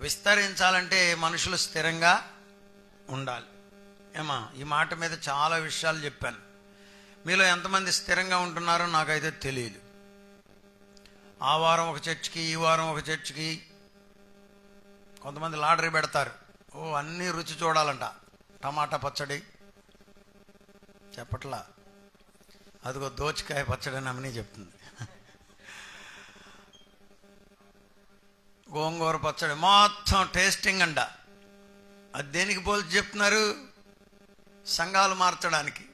విస్తరించాలంటే మనుషులు స్థిరంగా ఉండాలి ఏమా ఈ మాట మీద చాలా విషయాలు చెప్పాను మీలో ఎంతమంది స్థిరంగా ఉంటున్నారో నాకైతే తెలియదు ఆ వారం ఒక చర్చికి ఈ వారం ఒక చర్చికి కొంతమంది లాటరీ పెడతారు ఓ అన్నీ రుచి చూడాలంట టమాటా పచ్చడి చెప్పట్లా అదిగో దోచికాయ పచ్చడి అని అమ్మని చెప్తుంది గోంగూర పచ్చడి మొత్తం టేస్టింగ్ అంట అది దేనికి పోల్చి చెప్తున్నారు సంఘాలు మార్చడానికి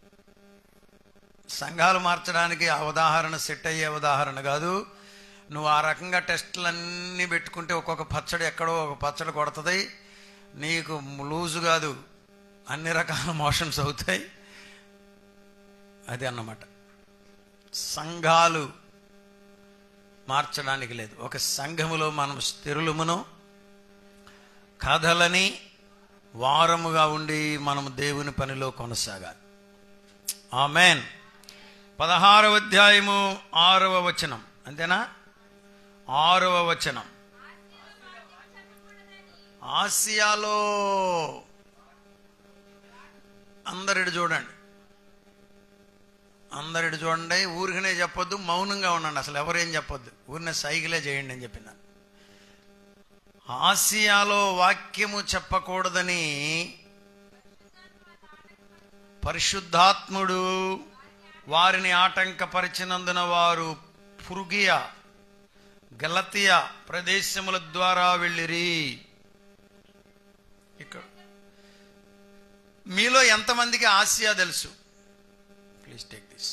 సంఘాలు మార్చడానికి ఆ ఉదాహరణ సెట్ అయ్యే ఉదాహరణ కాదు నువ్వు ఆ రకంగా టెస్టులన్నీ పెట్టుకుంటే ఒక్కొక్క పచ్చడి ఎక్కడో ఒక పచ్చడి కొడుతుంది నీకు లూజు కాదు అన్ని రకాల మోషన్స్ అవుతాయి అది అన్నమాట సంఘాలు మార్చడానికి లేదు ఒక సంఘములో మనం స్థిరులమును కథలని వారముగా ఉండి మనము దేవుని పనిలో కొనసాగాలి ఆమెన్ పదహారవ అధ్యాయము ఆరవ వచనం అంతేనా ఆరవ వచనం ఆసియాలో అందరిడు చూడండి అందరిడు చూడండి ఊరికనే చెప్పొద్దు మౌనంగా ఉండండి అసలు ఎవరేం చెప్పొద్దు ఊరినే సైకిలే చేయండి అని చెప్పింది ఆసియాలో వాక్యము చెప్పకూడదని పరిశుద్ధాత్ముడు వారిని ఆటంకపరిచినందున వారు పురుగియా గలతియా ప్రదేశముల ద్వారా వెళ్ళిరి ఇక్కడ మీలో ఎంతమందికి ఆసియా తెలుసు please take this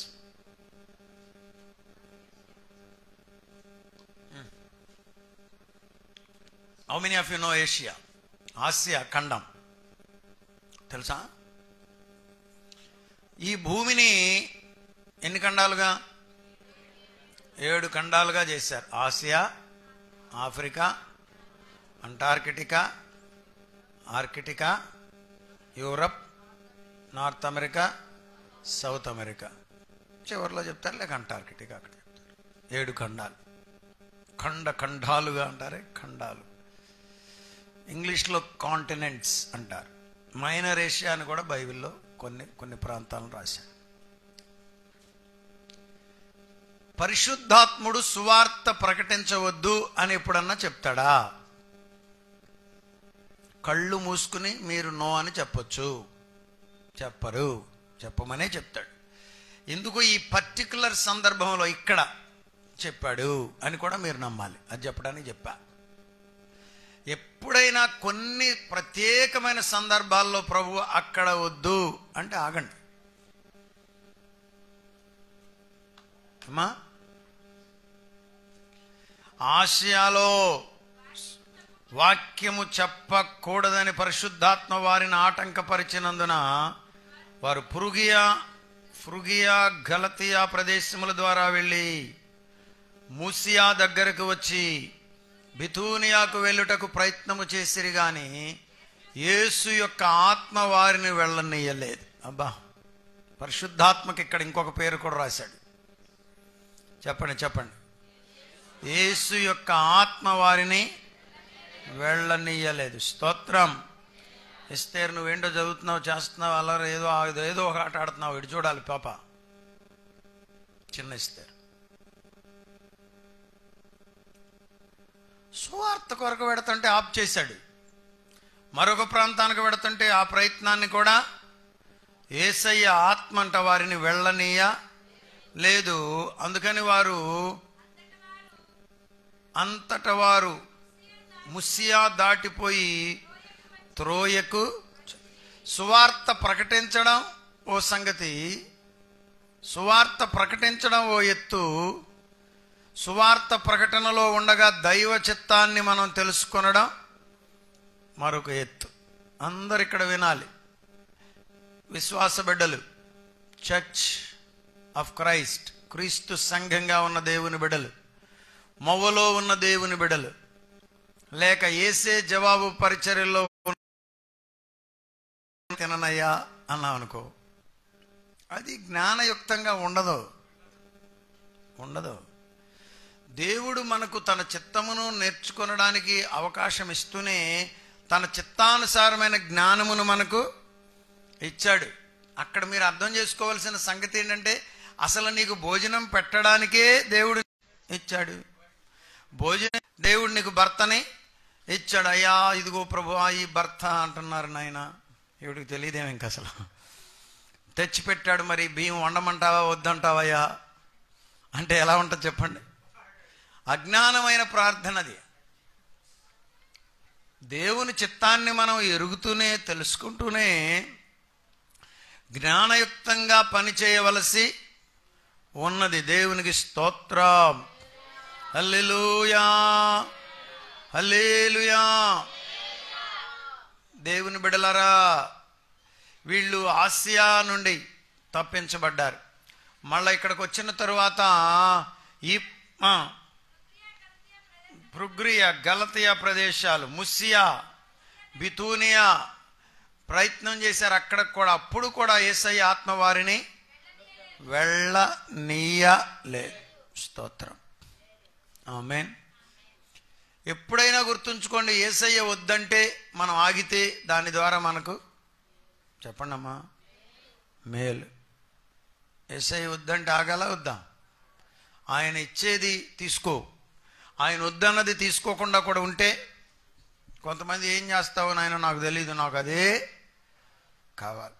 how many of you know Asia ఆసియా ఖండం తెలుసా ఈ భూమిని ఎన్ని ఖండాలుగా ఏడు ఖండాలుగా చేశారు ఆసియా ఆఫ్రికా అంటార్కిటికా ఆర్కిటికా Europe North America South America చివరిలో చెప్తారు లేక అంటార్కిటికా అక్కడ చెప్తారు ఏడు ఖండాలు ఖండ ఖండాలుగా అంటారే ఖండాలు ఇంగ్లీష్లో కాంటినెంట్స్ అంటారు మైనర్ ఏషియా అని కూడా బైబిల్లో కొన్ని కొన్ని ప్రాంతాలను రాశారు పరిశుద్ధాత్ముడు సువార్త ప్రకటించవద్దు అని ఎప్పుడన్నా చెప్తాడా కళ్ళు మూసుకుని మీరు నో అని చెప్పొచ్చు చెప్పరు చెప్పమనే చెప్తాడు ఎందుకు ఈ పర్టికులర్ సందర్భంలో ఇక్కడ చెప్పాడు అని కూడా మీరు నమ్మాలి అది చెప్పడానికి చెప్పా ఎప్పుడైనా కొన్ని ప్రత్యేకమైన సందర్భాల్లో ప్రభు అక్కడ వద్దు అంటే ఆగండి అమ్మా ఆసియాలో వాక్యము చెప్పకూడదని పరిశుద్ధాత్మ వారిని ఆటంకపరిచినందున వారు పురుగియా ఫ్రుగియా గలతియా ప్రదేశముల ద్వారా వెళ్ళి మూసియా దగ్గరకు వచ్చి బిథూనియాకు వెళ్ళుటకు ప్రయత్నము చేసిరి గాని యేసు యొక్క ఆత్మ వారిని వెళ్ళనీయలేదు అబ్బా పరిశుద్ధాత్మకి ఇక్కడ ఇంకొక పేరు కూడా రాశాడు చెప్పండి చెప్పండి యేసు యొక్క ఆత్మ వారిని వెళ్ళనీయలేదు స్తోత్రం ఇస్తేరు నువ్వేంటో చదువుతున్నావు చేస్తున్నావు అలా ఏదో ఏదో ఒక ఆట ఆడుతున్నావు ఇటు చూడాలి పాప చిన్న ఇస్తేరు సువార్త కొరకు పెడుతుంటే ఆప్ చేశాడు మరొక ప్రాంతానికి పెడుతుంటే ఆ ప్రయత్నాన్ని కూడా ఏసయ్య ఆత్మ అంట వారిని వెళ్ళనీయ లేదు అందుకని వారు అంతట వారు ముసియా దాటిపోయి త్రోయకు సువార్త ప్రకటించడం ఓ సంగతి సువార్త ప్రకటించడం ఓ ఎత్తు సువార్త ప్రకటనలో ఉండగా దైవ చిత్తాన్ని మనం తెలుసుకొనడం మరొక ఎత్తు అందరు ఇక్కడ వినాలి విశ్వాస బిడ్డలు చర్చ్ ఆఫ్ క్రైస్ట్ క్రీస్తు సంఘంగా ఉన్న దేవుని బిడ్డలు మొవ్వలో ఉన్న దేవుని బిడ్డలు లేక ఏసే జవాబు పరిచర్యలో తిననయ్యా అన్నాం అనుకో అది జ్ఞానయుక్తంగా ఉండదు ఉండదు దేవుడు మనకు తన చిత్తమును నేర్చుకొనడానికి అవకాశం ఇస్తూనే తన చిత్తానుసారమైన జ్ఞానమును మనకు ఇచ్చాడు అక్కడ మీరు అర్థం చేసుకోవాల్సిన సంగతి ఏంటంటే అసలు నీకు భోజనం పెట్టడానికే దేవుడు ఇచ్చాడు భోజనం దేవుడు నీకు భర్తని ఇచ్చాడు అయ్యా ఇదిగో ప్రభు ఈ భర్త అంటున్నారు నాయన ఎవడికి తెలియదేమో ఇంక అసలు తెచ్చిపెట్టాడు మరి బియ్యం వండమంటావా వద్దంటావయ్యా అంటే ఎలా ఉంటుంది చెప్పండి అజ్ఞానమైన ప్రార్థన అది దేవుని చిత్తాన్ని మనం ఎరుగుతూనే తెలుసుకుంటూనే జ్ఞానయుక్తంగా పనిచేయవలసి ఉన్నది దేవునికి స్తోత్రం హల్లెలూయా హల్లేలుయా దేవుని బిడలరా వీళ్ళు ఆసియా నుండి తప్పించబడ్డారు మళ్ళీ ఇక్కడికి వచ్చిన తరువాత ఈ ఆ, పృగ్రియ గలతియా ప్రదేశాలు ముసియా బితూనియా ప్రయత్నం చేశారు అక్కడ కూడా అప్పుడు కూడా ఏసై ఆత్మ వారిని వెళ్ళనీయలే స్తోత్రం ఆమెన్ ఎప్పుడైనా గుర్తుంచుకోండి ఏసయ్య వద్దంటే మనం ఆగితే దాని ద్వారా మనకు చెప్పండి అమ్మా మేలు ఏసయ్య వద్దంటే ఆగాల వద్దా ఆయన ఇచ్చేది తీసుకో ఆయన వద్దన్నది తీసుకోకుండా కూడా ఉంటే కొంతమంది ఏం చేస్తావో నాయన నాకు తెలియదు నాకు అదే కావాలి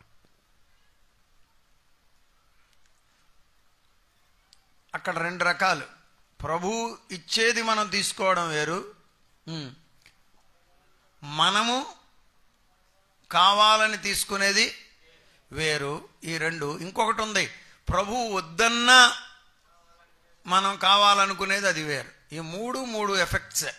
అక్కడ రెండు రకాలు ప్రభు ఇచ్చేది మనం తీసుకోవడం వేరు ఉమ్. మనము కావాలని తీసుకునేది వేరు ఈ రెండు ఇంకొకటి ఉంది ప్రభు వద్దన్నా మనం కావాలనుకునేది అది వేరు ఈ మూడు మూడు ఎఫెక్ట్సే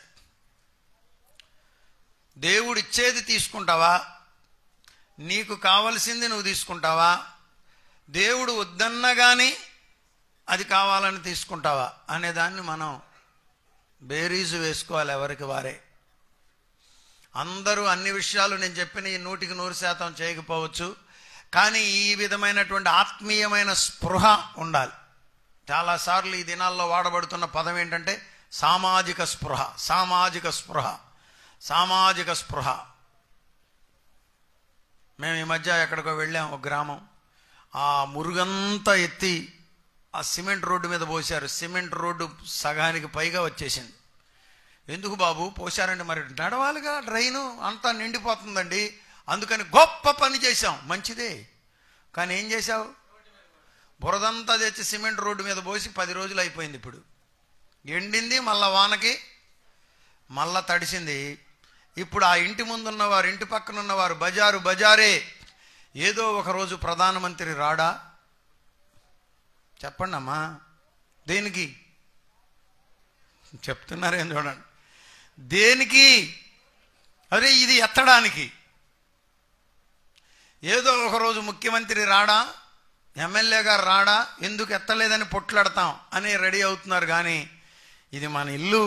దేవుడు ఇచ్చేది తీసుకుంటావా నీకు కావలసింది నువ్వు తీసుకుంటావా దేవుడు వద్దన్నా కానీ అది కావాలని తీసుకుంటావా అనే దాన్ని మనం బేరీజు వేసుకోవాలి ఎవరికి వారే అందరూ అన్ని విషయాలు నేను చెప్పిన ఈ నూటికి నూరు శాతం చేయకపోవచ్చు కానీ ఈ విధమైనటువంటి ఆత్మీయమైన స్పృహ ఉండాలి చాలాసార్లు ఈ దినాల్లో వాడబడుతున్న పదం ఏంటంటే సామాజిక స్పృహ సామాజిక స్పృహ సామాజిక స్పృహ మేము ఈ మధ్య ఎక్కడికో వెళ్ళాం ఒక గ్రామం ఆ మురుగంతా ఎత్తి ఆ సిమెంట్ రోడ్డు మీద పోశారు సిమెంట్ రోడ్డు సగానికి పైగా వచ్చేసింది ఎందుకు బాబు పోశారంటే మరి నడవాలిగా డ్రైను అంతా నిండిపోతుందండి అందుకని గొప్ప పని చేశాం మంచిదే కానీ ఏం చేశావు బురదంతా తెచ్చి సిమెంట్ రోడ్డు మీద పోసి పది రోజులు అయిపోయింది ఇప్పుడు ఎండింది మళ్ళా వానకి మళ్ళా తడిసింది ఇప్పుడు ఆ ఇంటి ముందున్న వారు ఇంటి పక్కన ఉన్నవారు బజారు బజారే ఏదో ఒక రోజు ప్రధానమంత్రి రాడా చెప్పండి అమ్మా దేనికి చెప్తున్నారేం చూడండి దేనికి అరే ఇది ఎత్తడానికి ఏదో ఒక రోజు ముఖ్యమంత్రి రాడా ఎమ్మెల్యే గారు రాడా ఎందుకు ఎత్తలేదని పొట్లాడతాం అని రెడీ అవుతున్నారు కానీ ఇది మన ఇల్లు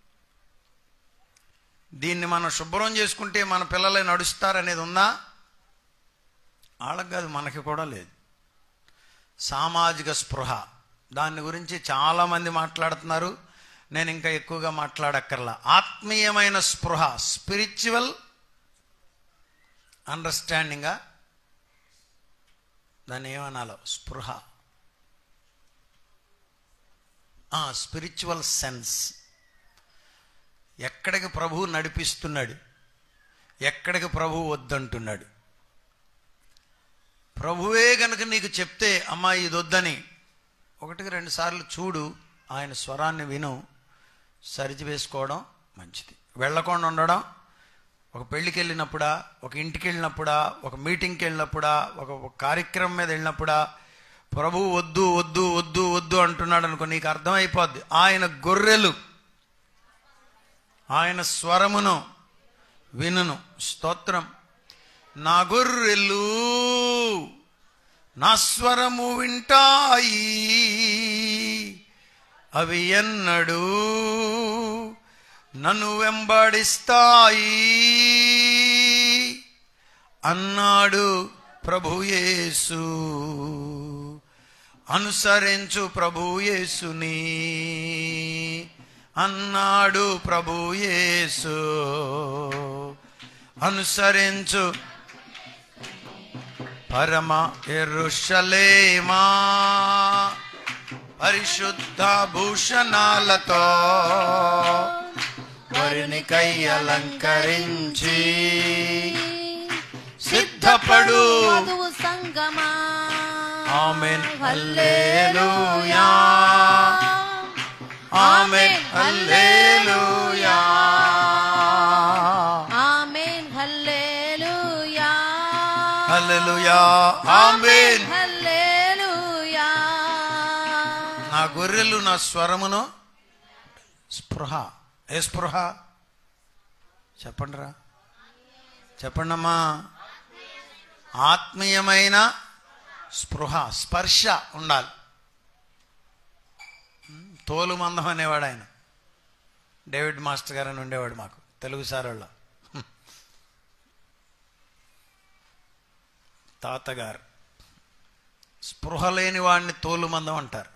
దీన్ని మనం శుభ్రం చేసుకుంటే మన పిల్లలే నడుస్తారనేది ఉందా వాళ్ళకి కాదు మనకి కూడా లేదు సామాజిక స్పృహ దాని గురించి చాలామంది మాట్లాడుతున్నారు నేను ఇంకా ఎక్కువగా మాట్లాడక్కర్లా ఆత్మీయమైన స్పృహ స్పిరిచువల్ అండర్స్టాండింగా దాన్ని ఏమనాలో స్పృహ స్పిరిచువల్ సెన్స్ ఎక్కడికి ప్రభువు నడిపిస్తున్నాడు ఎక్కడికి ప్రభువు వద్దంటున్నాడు ప్రభువే గనుక నీకు చెప్తే అమ్మా ఇది వద్దని ఒకటికి రెండు సార్లు చూడు ఆయన స్వరాన్ని విను సరిచి వేసుకోవడం మంచిది వెళ్ళకుండా ఉండడం ఒక పెళ్ళికి వెళ్ళినప్పుడా ఒక ఇంటికి వెళ్ళినప్పుడా ఒక మీటింగ్కి వెళ్ళినప్పుడా ఒక ఒక కార్యక్రమం మీద వెళ్ళినప్పుడా ప్రభు వద్దు వద్దు వద్దు వద్దు అంటున్నాడు అనుకో నీకు అర్థమైపోద్ది ఆయన గొర్రెలు ఆయన స్వరమును వినును స్తోత్రం నా గొర్రెలు నా స్వరము వింటాయి అవి ఎన్నడు నన్ను వెంబడిస్తాయి అన్నాడు ప్రభుయేసు అనుసరించు ప్రభు యేసుని అన్నాడు ప్రభు యేసు అనుసరించు పరమ ఎరుషలేమా పరిశుద్ధ భూషణాలతో వరిని కై అలంకరించి సిద్ధపడు వధువు సంగమా ఆమెన్ హల్లెలూయా ఆమెన్ హల్లెలూయా ఆమేన్ హల్లెలూయా హల్లెలూయా ఆమెన్ హల్లెలూయా నా గొర్రెలు నా స్వరమును స్పృహ ఏ స్పృహ చెప్పండి రా చెప్పండి అమ్మా ఆత్మీయమైన స్పృహ స్పర్శ ఉండాలి తోలు మందం అనేవాడు ఆయన డేవిడ్ మాస్టర్ గారు అని ఉండేవాడు మాకు తెలుగు సారోళ్ళ తాతగారు స్పృహ లేని వాడిని తోలు మందం అంటారు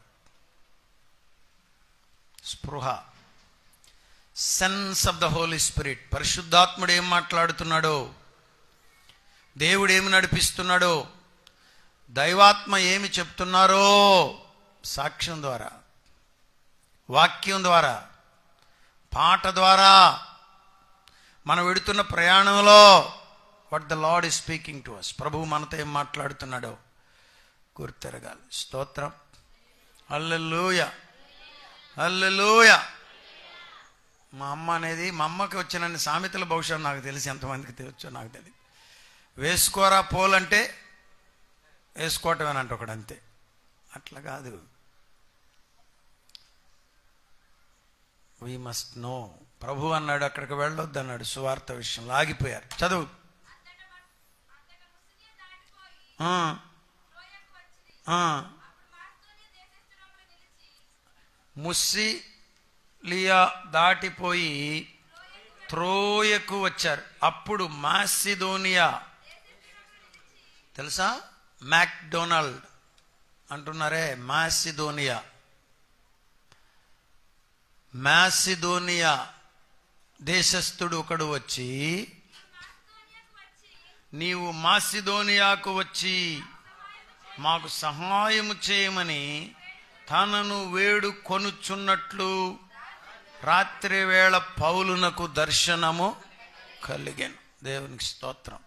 స్పృహ sense of the Holy Spirit పరిశుద్ధాత్ముడు ఏం మాట్లాడుతున్నాడో దేవుడు ఏమి నడిపిస్తున్నాడో దైవాత్మ ఏమి చెప్తున్నారో సాక్ష్యం ద్వారా వాక్యం ద్వారా పాట ద్వారా మనం వెడుతున్న ప్రయాణంలో what the Lord is speaking to us ప్రభువు మనతో ఏం మాట్లాడుతున్నాడో గుర్తెరగాలి స్తోత్రం అల్లెలూయ అల్లెలూయ మా అమ్మ అనేది మా అమ్మకి వచ్చిన సామెతల బహుశా నాకు తెలిసి ఎంతమందికి తెలుసో నాకు తెలియదు వేసుకోరా పోలంటే వేసుకోవటమేనంట ఒకడు అంతే అట్లా కాదు వీ మస్ట్ నో ప్రభు అన్నాడు అక్కడికి వెళ్ళొద్దు అన్నాడు సువార్త విషయంలో ఆగిపోయారు చదువు ఆ, ఆ. ముస్సిలియా దాటిపోయి త్రోయకు వచ్చారు అప్పుడు మాసిదోనియా తెలుసా మ్యాక్డొనాల్డ్ అంటున్నారే మాసిదోనియా మాసిదోనియా దేశస్థుడు ఒకడు వచ్చి నీవు మాసిదోనియాకు వచ్చి మాకు సహాయము చేయమని తనను వేడు కొనుచున్నట్లు రాత్రి వేళ పౌలునకు దర్శనము కలిగాను దేవునికి స్తోత్రం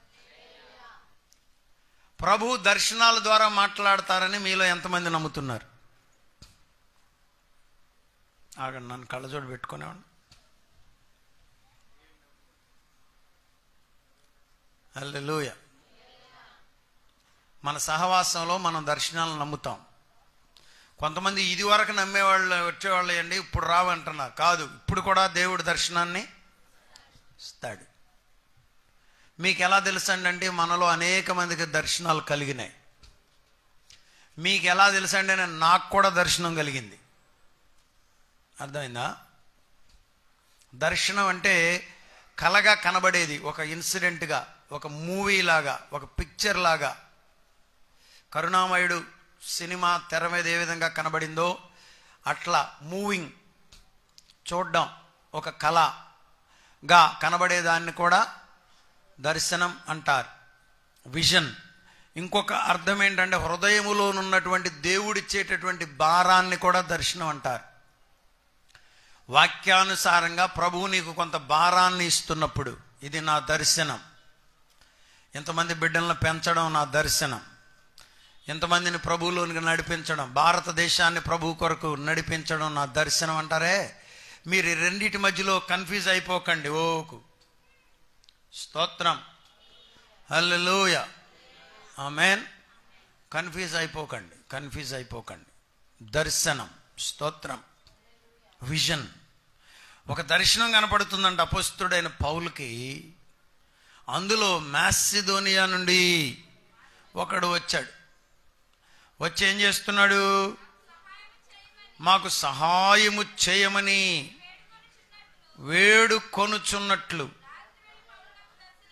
ప్రభు దర్శనాల ద్వారా మాట్లాడతారని మీలో ఎంతమంది నమ్ముతున్నారు ఆగండి నన్ను కళ్ళజోడు పెట్టుకునేవాడు అల్లెలూయ మన సహవాసంలో మనం దర్శనాలను నమ్ముతాం కొంతమంది ఇది వరకు నమ్మేవాళ్ళు వచ్చేవాళ్ళు అండి ఇప్పుడు రావంటున్నారు కాదు ఇప్పుడు కూడా దేవుడి దర్శనాన్ని ఇస్తాడు మీకు ఎలా తెలుసండి అంటే మనలో అనేక మందికి దర్శనాలు కలిగినాయి మీకు ఎలా తెలుసండి నేను నాకు కూడా దర్శనం కలిగింది అర్థమైందా దర్శనం అంటే కలగా కనబడేది ఒక ఇన్సిడెంట్గా ఒక మూవీ లాగా ఒక పిక్చర్ లాగా కరుణామయుడు సినిమా తెర మీద ఏ విధంగా కనబడిందో అట్లా మూవింగ్ చూడడం ఒక కళగా కనబడేదాన్ని కూడా దర్శనం అంటారు విజన్ ఇంకొక అర్థం ఏంటంటే హృదయములోనున్నటువంటి దేవుడిచ్చేటటువంటి భారాన్ని కూడా దర్శనం అంటారు వాక్యానుసారంగా ప్రభువు నీకు కొంత భారాన్ని ఇస్తున్నప్పుడు ఇది నా దర్శనం ఎంతమంది బిడ్డలను పెంచడం నా దర్శనం ఎంతమందిని ప్రభువులోనికి నడిపించడం భారతదేశాన్ని ప్రభు కొరకు నడిపించడం నా దర్శనం అంటారే మీరు ఈ రెండిటి మధ్యలో కన్ఫ్యూజ్ అయిపోకండి ఓకు స్తోత్రం హల్లెలూయ ఆమెన్ కన్ఫ్యూజ్ అయిపోకండి కన్ఫ్యూజ్ అయిపోకండి దర్శనం స్తోత్రం విజన్ ఒక దర్శనం కనపడుతుందంట అపస్తుడైన పౌలుకి అందులో మ్యాసిదోనియా నుండి ఒకడు వచ్చాడు వచ్చి ఏం చేస్తున్నాడు మాకు సహాయము చేయమని వేడు కొనుచున్నట్లు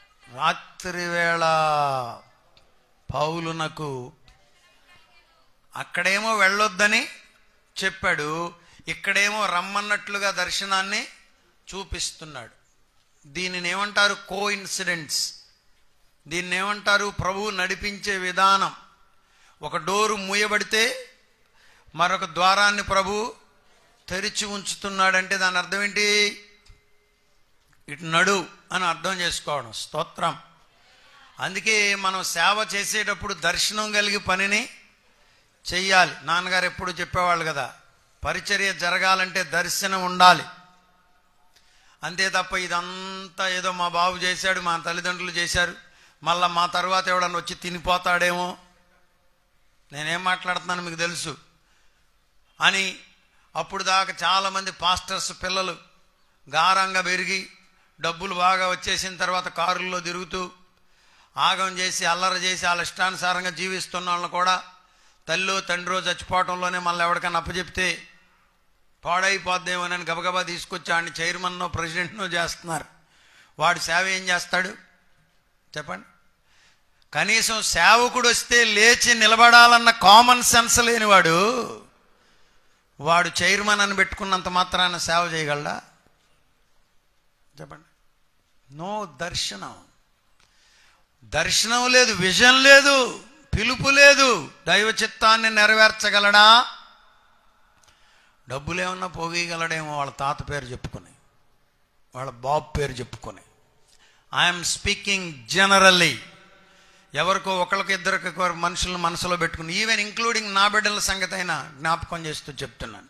రాత్రి వేళ పౌలునకు అక్కడేమో వెళ్ళొద్దని చెప్పాడు ఇక్కడేమో రమ్మన్నట్లుగా దర్శనాన్ని చూపిస్తున్నాడు దీనిని ఏమంటారు కో ఇన్సిడెంట్స్ దీన్ని ఏమంటారు ప్రభువు నడిపించే విధానం ఒక డోరు మూయబడితే మరొక ద్వారాన్ని ప్రభు తెరిచి ఉంచుతున్నాడంటే దాని అర్థం ఏంటి ఇటు నడు అని అర్థం చేసుకోవడం స్తోత్రం అందుకే మనం సేవ చేసేటప్పుడు దర్శనం కలిగి పనిని చెయ్యాలి నాన్నగారు ఎప్పుడు చెప్పేవాళ్ళు కదా పరిచర్య జరగాలంటే దర్శనం ఉండాలి అంతే తప్ప ఇదంతా ఏదో మా బాబు చేశాడు మా తల్లిదండ్రులు చేశారు మళ్ళా మా తర్వాత ఎవడన్నా వచ్చి తినిపోతాడేమో నేనేం మాట్లాడుతున్నాను మీకు తెలుసు అని అప్పుడు దాకా చాలామంది పాస్టర్స్ పిల్లలు గారంగా పెరిగి డబ్బులు బాగా వచ్చేసిన తర్వాత కారుల్లో తిరుగుతూ ఆగం చేసి అల్లరి చేసి వాళ్ళ ఇష్టానుసారంగా జీవిస్తున్న వాళ్ళని కూడా తల్లో తండ్రో చచ్చిపోవటంలోనే మళ్ళీ ఎవరికైనా అప్పచెప్తే పాడైపోద్దేమోనని గబగబా తీసుకొచ్చి ఆడిని చైర్మన్నో ప్రెసిడెంట్నో చేస్తున్నారు వాడు సేవ ఏం చేస్తాడు చెప్పండి కనీసం సేవకుడు వస్తే లేచి నిలబడాలన్న కామన్ సెన్స్ లేనివాడు వాడు చైర్మన్ అని పెట్టుకున్నంత మాత్రాన సేవ చేయగలడా చెప్పండి నో దర్శనం దర్శనం లేదు విజన్ లేదు పిలుపు లేదు దైవ చిత్తాన్ని నెరవేర్చగలడా డబ్బులు ఏమన్నా పోగీయగలడేమో వాళ్ళ తాత పేరు చెప్పుకొని వాళ్ళ బాబు పేరు చెప్పుకొని ఐఎమ్ స్పీకింగ్ జనరల్లీ ఎవరికో ఒకరికి ఇద్దరికి మనుషులను మనసులో పెట్టుకుని ఈవెన్ ఇంక్లూడింగ్ నా బిడ్డల సంగతి అయినా జ్ఞాపకం చేస్తూ చెప్తున్నాను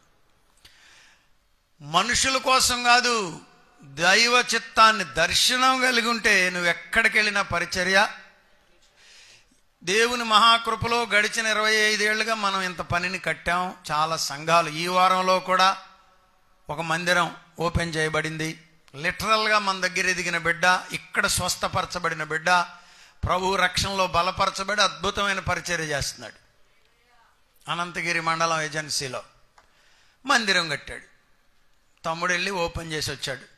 మనుషుల కోసం కాదు దైవ చిత్తాన్ని దర్శనం కలిగి ఉంటే నువ్వు ఎక్కడికి వెళ్ళినా పరిచర్య దేవుని మహాకృపలో గడిచిన ఇరవై ఐదేళ్లుగా మనం ఇంత పనిని కట్టాం చాలా సంఘాలు ఈ వారంలో కూడా ఒక మందిరం ఓపెన్ చేయబడింది లిటరల్గా మన దగ్గర ఎదిగిన బిడ్డ ఇక్కడ స్వస్థపరచబడిన బిడ్డ ప్రభు రక్షణలో బలపరచబడి అద్భుతమైన పరిచర్య చేస్తున్నాడు అనంతగిరి మండలం ఏజెన్సీలో మందిరం కట్టాడు తమ్ముడు వెళ్ళి ఓపెన్ చేసి వచ్చాడు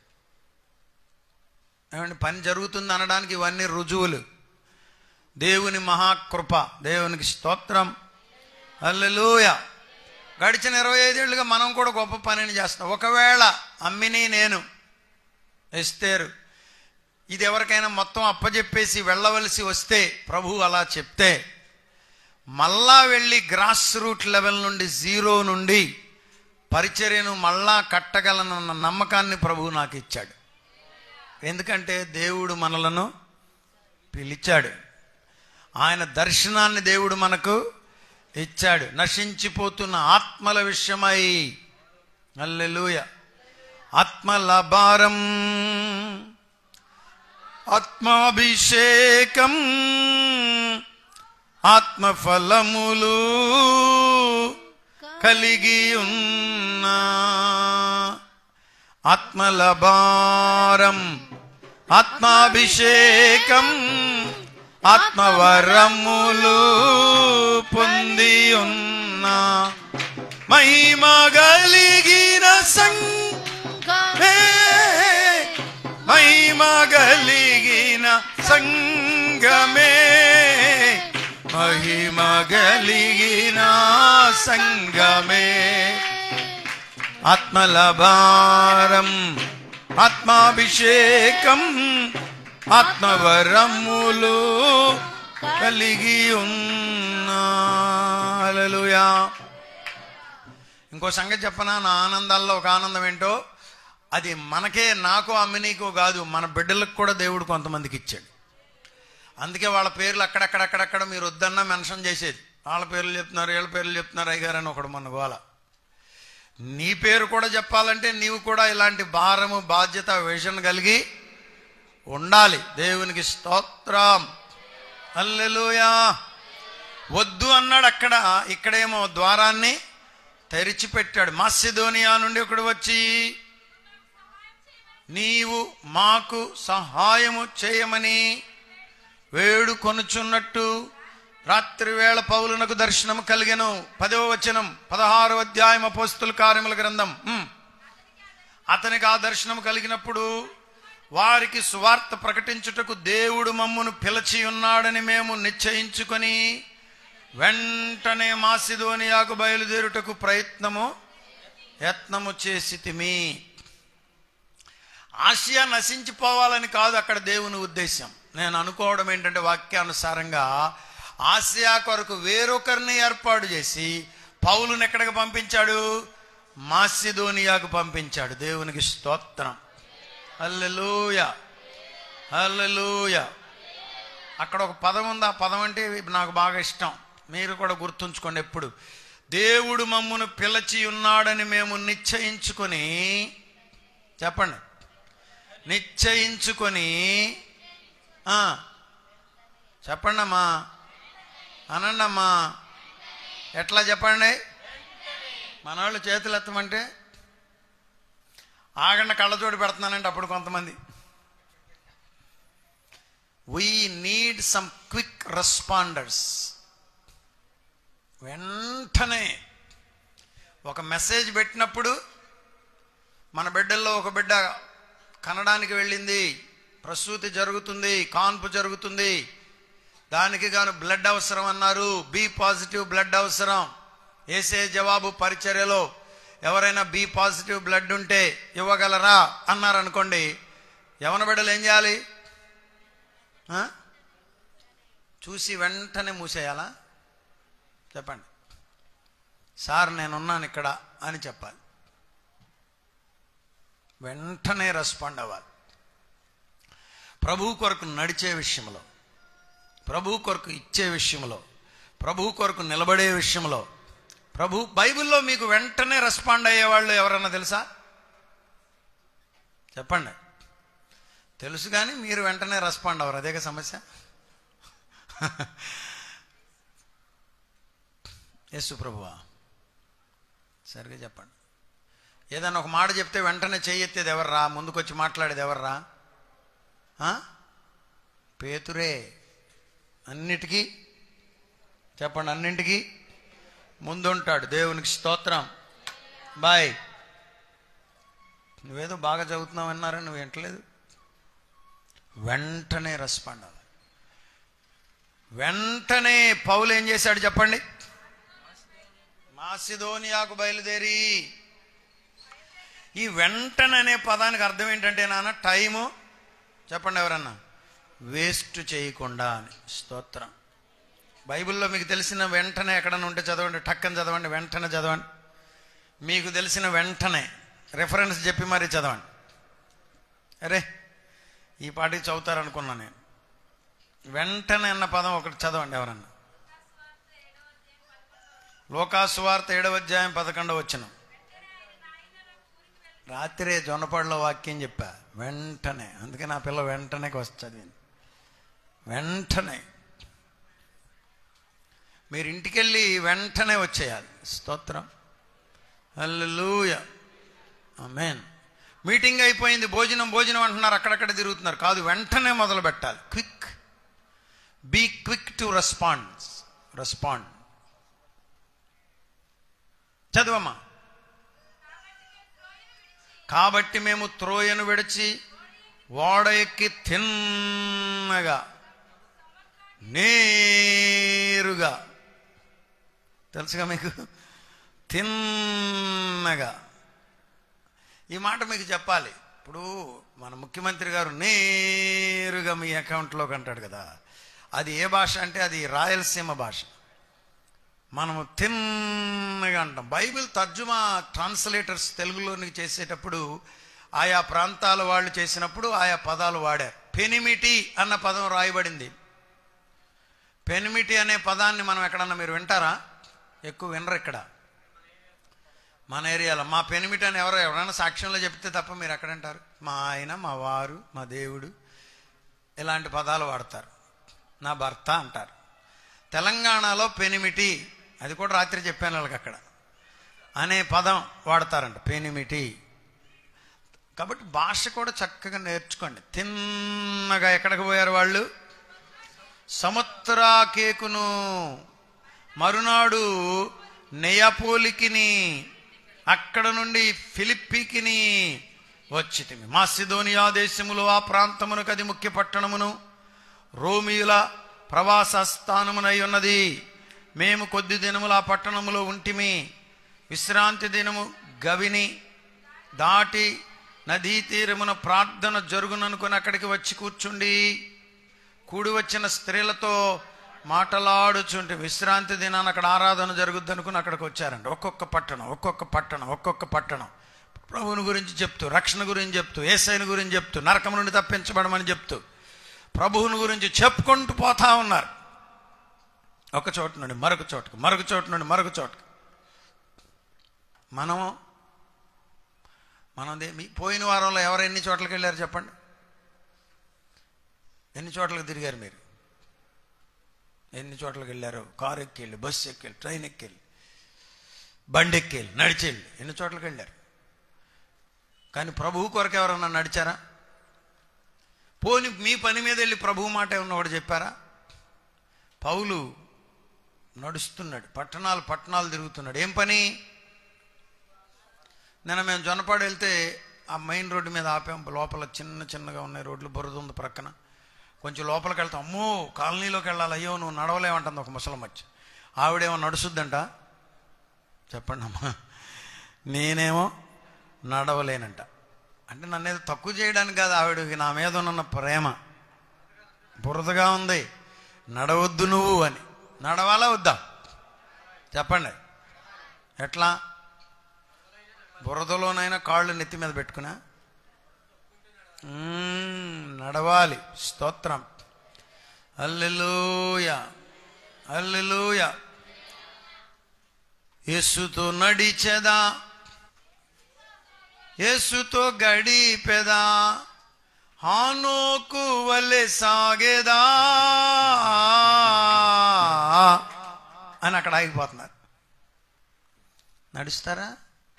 ఏమంటే పని జరుగుతుంది అనడానికి ఇవన్నీ రుజువులు దేవుని మహాకృప దేవునికి స్తోత్రం అల్లెలూయ గడిచిన ఇరవై ఐదేళ్లుగా మనం కూడా గొప్ప పనిని చేస్తాం ఒకవేళ అమ్మిని నేను ఎస్తేరు ఇది ఎవరికైనా మొత్తం అప్పజెప్పేసి వెళ్ళవలసి వస్తే ప్రభు అలా చెప్తే మళ్ళా వెళ్ళి గ్రాస్ రూట్ లెవెల్ నుండి జీరో నుండి పరిచర్యను మళ్ళా కట్టగలనన్న నమ్మకాన్ని ప్రభు నాకు ఇచ్చాడు ఎందుకంటే దేవుడు మనలను పిలిచాడు ఆయన దర్శనాన్ని దేవుడు మనకు ఇచ్చాడు నశించిపోతున్న ఆత్మల విషయమై అల్లెలూయ ఆత్మల భారం ఆత్మాభిషేకం ఆత్మఫలములు కలిగి ఉన్నా ఆత్మల భారం ఆత్మాభిషేకం ఆత్మవరములు పొంది ఉన్నా మహిమ కలిగిన సంఘమే మహిమ కలిగిన సంగమే మహిమ కలిగిన సంగమే ఆత్మల భారం ఆత్మాభిషేకం ఆత్మవరములు కలిగి ఉన్నాలలుయా ఇంకో సంగతి చెప్పనా నా ఆనందాల్లో ఒక ఆనందం ఏంటో అది మనకే నాకు అమ్మినీకో కాదు మన బిడ్డలకు కూడా దేవుడు కొంతమందికి ఇచ్చాడు అందుకే వాళ్ళ పేర్లు అక్కడక్కడక్కడక్కడ మీరు వద్దన్నా మెన్షన్ చేసేది వాళ్ళ పేర్లు చెప్తున్నారు వీళ్ళ పేర్లు చెప్తున్నారు అయ్యగారు అని ఒకడు మన గోల నీ పేరు కూడా చెప్పాలంటే నీవు కూడా ఇలాంటి భారము బాధ్యత విజన్ కలిగి ఉండాలి దేవునికి స్తోత్రం అల్లెలుయా వద్దు అన్నాడు అక్కడ ఇక్కడేమో ద్వారాన్ని తెరిచిపెట్టాడు మాసిధోనియా నుండి ఒకడు వచ్చి నీవు మాకు సహాయము చేయమని వేడు కొనుచున్నట్టు రాత్రి వేళ పౌలునకు దర్శనం కలిగెను పదవ వచనం పదహారు అధ్యాయం అపోస్తుల కార్యముల గ్రంథం ఉమ్. అతనికి ఆ దర్శనం కలిగినప్పుడు వారికి సువార్త ప్రకటించుటకు దేవుడు మమ్మును పిలిచి ఉన్నాడని మేము నిశ్చయించుకొని వెంటనే మాసిదోనియాకు బయలుదేరుటకు ప్రయత్నము యత్నము చేసితిమి ఆసియా నశించిపోవాలని కాదు అక్కడ దేవుని ఉద్దేశం నేను అనుకోవడం ఏంటంటే వాక్యానుసారంగా ఆసియా కొరకు వేరొకరిని ఏర్పాటు చేసి పౌలుని ఎక్కడికి పంపించాడు మాసిదోనియాకు పంపించాడు దేవునికి స్తోత్రం హల్లెలూయ హల్లెలూయ అక్కడ ఒక పదం ఉంది ఆ పదం అంటే నాకు బాగా ఇష్టం మీరు కూడా గుర్తుంచుకోండి ఎప్పుడు దేవుడు మమ్మును పిలచి ఉన్నాడని మేము నిశ్చయించుకొని చెప్పండి నిశ్చయించుకొని ఆ, చెప్పండి అమ్మా అనండి అమ్మా ఎట్లా చెప్పండి మనవాళ్ళు చేతులు ఎత్తమంటే ఆగండి కళ్ళజోడు పెడుతున్నానంటే అప్పుడు కొంతమంది we need some quick responders వెంటనే ఒక మెసేజ్ పెట్టినప్పుడు మన బిడ్డల్లో ఒక బిడ్డ కనడానికి వెళ్ళింది ప్రసూతి జరుగుతుంది కాన్పు జరుగుతుంది దానికి గాను బ్లడ్ అవసరం అన్నారు బి పాజిటివ్ బ్లడ్ అవసరం ఏసే జవాబు పరిచర్యలో ఎవరైనా బి పాజిటివ్ బ్లడ్ ఉంటే ఇవ్వగలరా అన్నారు అనుకోండి యవన బిడ్డలు ఏం చేయాలి ఆ? చూసి వెంటనే మూసేయాలా చెప్పండి సార్ నేనున్నాను ఇక్కడ అని చెప్పాలి వెంటనే రెస్పాండ్ అవ్వాలి ప్రభు కొరకు నడిచే విషయంలో ప్రభు కొరకు ఇచ్చే విషయంలో ప్రభు కొరకు నిలబడే విషయంలో ప్రభు బైబిల్లో మీకు వెంటనే రెస్పాండ్ అయ్యేవాళ్ళు ఎవరన్నా తెలుసా చెప్పండి తెలుసు కానీ మీరు వెంటనే రెస్పాండ్ అవ్వరు అదేగా సమస్య యేసు ప్రభువా సరిగా చెప్పండి ఏదైనా ఒక మాట చెప్తే వెంటనే చెయ్యెత్తేది ఎవర్రా ముందుకొచ్చి మాట్లాడేది ఎవర్రా ఆ? పేతురే అన్నిటికీ చెప్పండి అన్నింటికి ముందుంటాడు దేవునికి స్తోత్రం బాయ్ నువ్వేదో బాగా చదువుతున్నావు అన్నారా నువ్వు వింటలేదు వెంటనే రెస్పాండ్ అవ్వాలి వెంటనే పౌలు ఏం చేశాడు చెప్పండి మాసిదోనియాకు బయలుదేరి ఈ వెంటనే అనే పదానికి అర్థం ఏంటంటే నాన్న టైము చెప్పండి ఎవరన్నా వేస్ట్ చేయకుండా అని స్తోత్రం బైబిల్లో మీకు తెలిసిన వెంటనే ఎక్కడన్నా ఉంటే చదవండి టక్కని చదవండి వెంటనే చదవండి మీకు తెలిసిన వెంటనే రెఫరెన్స్ చెప్పి మరీ చదవండి అరే ఈ పాటికి చదువుతారనుకున్నా నేను వెంటనే అన్న పదం ఒకటి చదవండి ఎవరన్నా లోకాసువార్త ఏడవ అధ్యాయం పదకొండవ వచ్చిన రాత్రే జొన్నపాడులో వాక్యం చెప్పా వెంటనే అందుకే నా పిల్ల వెంటనే వస్తుంది వెంటనే మీరు ఇంటికెళ్ళి వెంటనే వచ్చేయాలి స్తోత్రం హల్లెలూయ ఆమేన్ మీటింగ్ అయిపోయింది భోజనం భోజనం అంటున్నారు అక్కడక్కడ తిరుగుతున్నారు కాదు వెంటనే మొదలు పెట్టాలి quick be quick to respond respond చదువమ్మా కాబట్టి మేము త్రోయను విడిచి ఓడ ఎక్కి తిన్నగా నేరుగా తెలుసుగా మీకు తిన్నగా ఈ మాట మీకు చెప్పాలి ఇప్పుడు మన ముఖ్యమంత్రి గారు నేరుగా మీ అకౌంట్లోకి అంటాడు కదా అది ఏ భాష అంటే అది రాయలసీమ భాష మనము తిన్నగా అంటాం బైబిల్ తర్జుమా ట్రాన్స్లేటర్స్ తెలుగులోనికి చేసేటప్పుడు ఆయా ప్రాంతాల వాళ్ళు చేసినప్పుడు ఆయా పదాలు వాడారు పెనిమిటి అన్న పదం రాయబడింది పెనిమిటి అనే పదాన్ని మనం ఎక్కడన్నా మీరు వింటారా ఎక్కువ వినరు ఇక్కడ మన ఏరియాలో మా పెనిమిటి అని ఎవరో ఎవరైనా సాక్ష్యంలో చెప్తే తప్ప మీరు ఎక్కడంటారు మా ఆయన మా వారు మా దేవుడు ఇలాంటి పదాలు వాడతారు నా భర్త అంటారు తెలంగాణలో పెనిమిటి అది కూడా రాత్రి చెప్పాను వాళ్ళకి అక్కడ అనే పదం వాడతారంట పెనిమిటి కాబట్టి భాష కూడా చక్కగా నేర్చుకోండి తిన్నగా ఎక్కడికి పోయారు వాళ్ళు సముద్రా కేకును మరునాడు నెయపోలికిని అక్కడ నుండి ఫిలిప్పీకిని వచ్చితిమి మాసిదోనియా దేశములో ఆ ప్రాంతమునకు అది ముఖ్య పట్టణమును రోమియుల ప్రవాస స్థానమునై ఉన్నది మేము కొద్ది దినములు ఆ పట్టణములో ఉంటిమి విశ్రాంతి దినము గవిని దాటి నదీ తీరమున ప్రార్థన జరుగుననుకుని అక్కడికి వచ్చి కూర్చుండి కూడి వచ్చిన స్త్రీలతో మాటలాడుచుంటే విశ్రాంతి దినాన్ని అక్కడ ఆరాధన జరుగుద్ది అనుకుని అక్కడికి వచ్చారంట ఒక్కొక్క పట్టణం ఒక్కొక్క పట్టణం ఒక్కొక్క పట్టణం ప్రభువుని గురించి చెప్తూ రక్షణ గురించి చెప్తూ ఏసైని గురించి చెప్తూ నరకం నుండి తప్పించబడమని చెప్తూ ప్రభువుని గురించి చెప్పుకుంటూ పోతా ఉన్నారు ఒక చోట నుండి మరొక చోటుకు మరొక చోట నుండి మరొక చోటుకు మనము మనం దే- మీ పోయిన వారంలో ఎవరు ఎన్ని చోట్లకి వెళ్ళారు చెప్పండి ఎన్ని చోట్లకి తిరిగారు మీరు ఎన్ని చోట్లకి వెళ్ళారు కారు ఎక్కి వెళ్ళి బస్సు ఎక్కి వెళ్ళి ట్రైన్ ఎక్కి వెళ్ళి బండి ఎక్కి వెళ్ళి నడిచి వెళ్ళి ఎన్ని చోట్లకి వెళ్ళారు కానీ ప్రభువు కొరకు ఎవరన్నా నడిచారా పోని మీ పని మీద వెళ్ళి ప్రభువు మాట ఏమన్నా ఒకటి చెప్పారా పౌలు నడుస్తున్నాడు పట్టణాలు పట్టణాలు తిరుగుతున్నాడు ఏం పని నిన్న మేము జొన్నపాడు వెళ్తే ఆ మెయిన్ రోడ్డు మీద ఆపాం లోపల చిన్న చిన్నగా ఉన్నాయి రోడ్లు బురద ఉంది ప్రక్కన కొంచెం లోపలికి వెళ్తాం అమ్మో కాలనీలోకి వెళ్ళాలి అయ్యో నువ్వు నడవలేమంటుంది ఒక ముసలం వచ్చి ఆవిడేమో నడుస్తుందంట చెప్పండి అమ్మా నేనేమో నడవలేనంట అంటే నన్ను ఏదో తక్కువ చేయడానికి కాదు ఆవిడకి నా మీద ఉన్న ప్రేమ బురదగా ఉంది నడవద్దు నువ్వు అని నడవాలా వద్దా చెప్పండి ఎట్లా బురదలోనైనా కాళ్ళు నెత్తి మీద పెట్టుకున్నా మ్మ్, నడవాలి స్తోత్రం అల్లెలూయ అల్లెలూయ యేసుతో నడిచెదా యేసుతో గడిపెదా హానోకు వలె సాగేదా అని అక్కడ ఆగిపోతున్నారు నడుస్తారా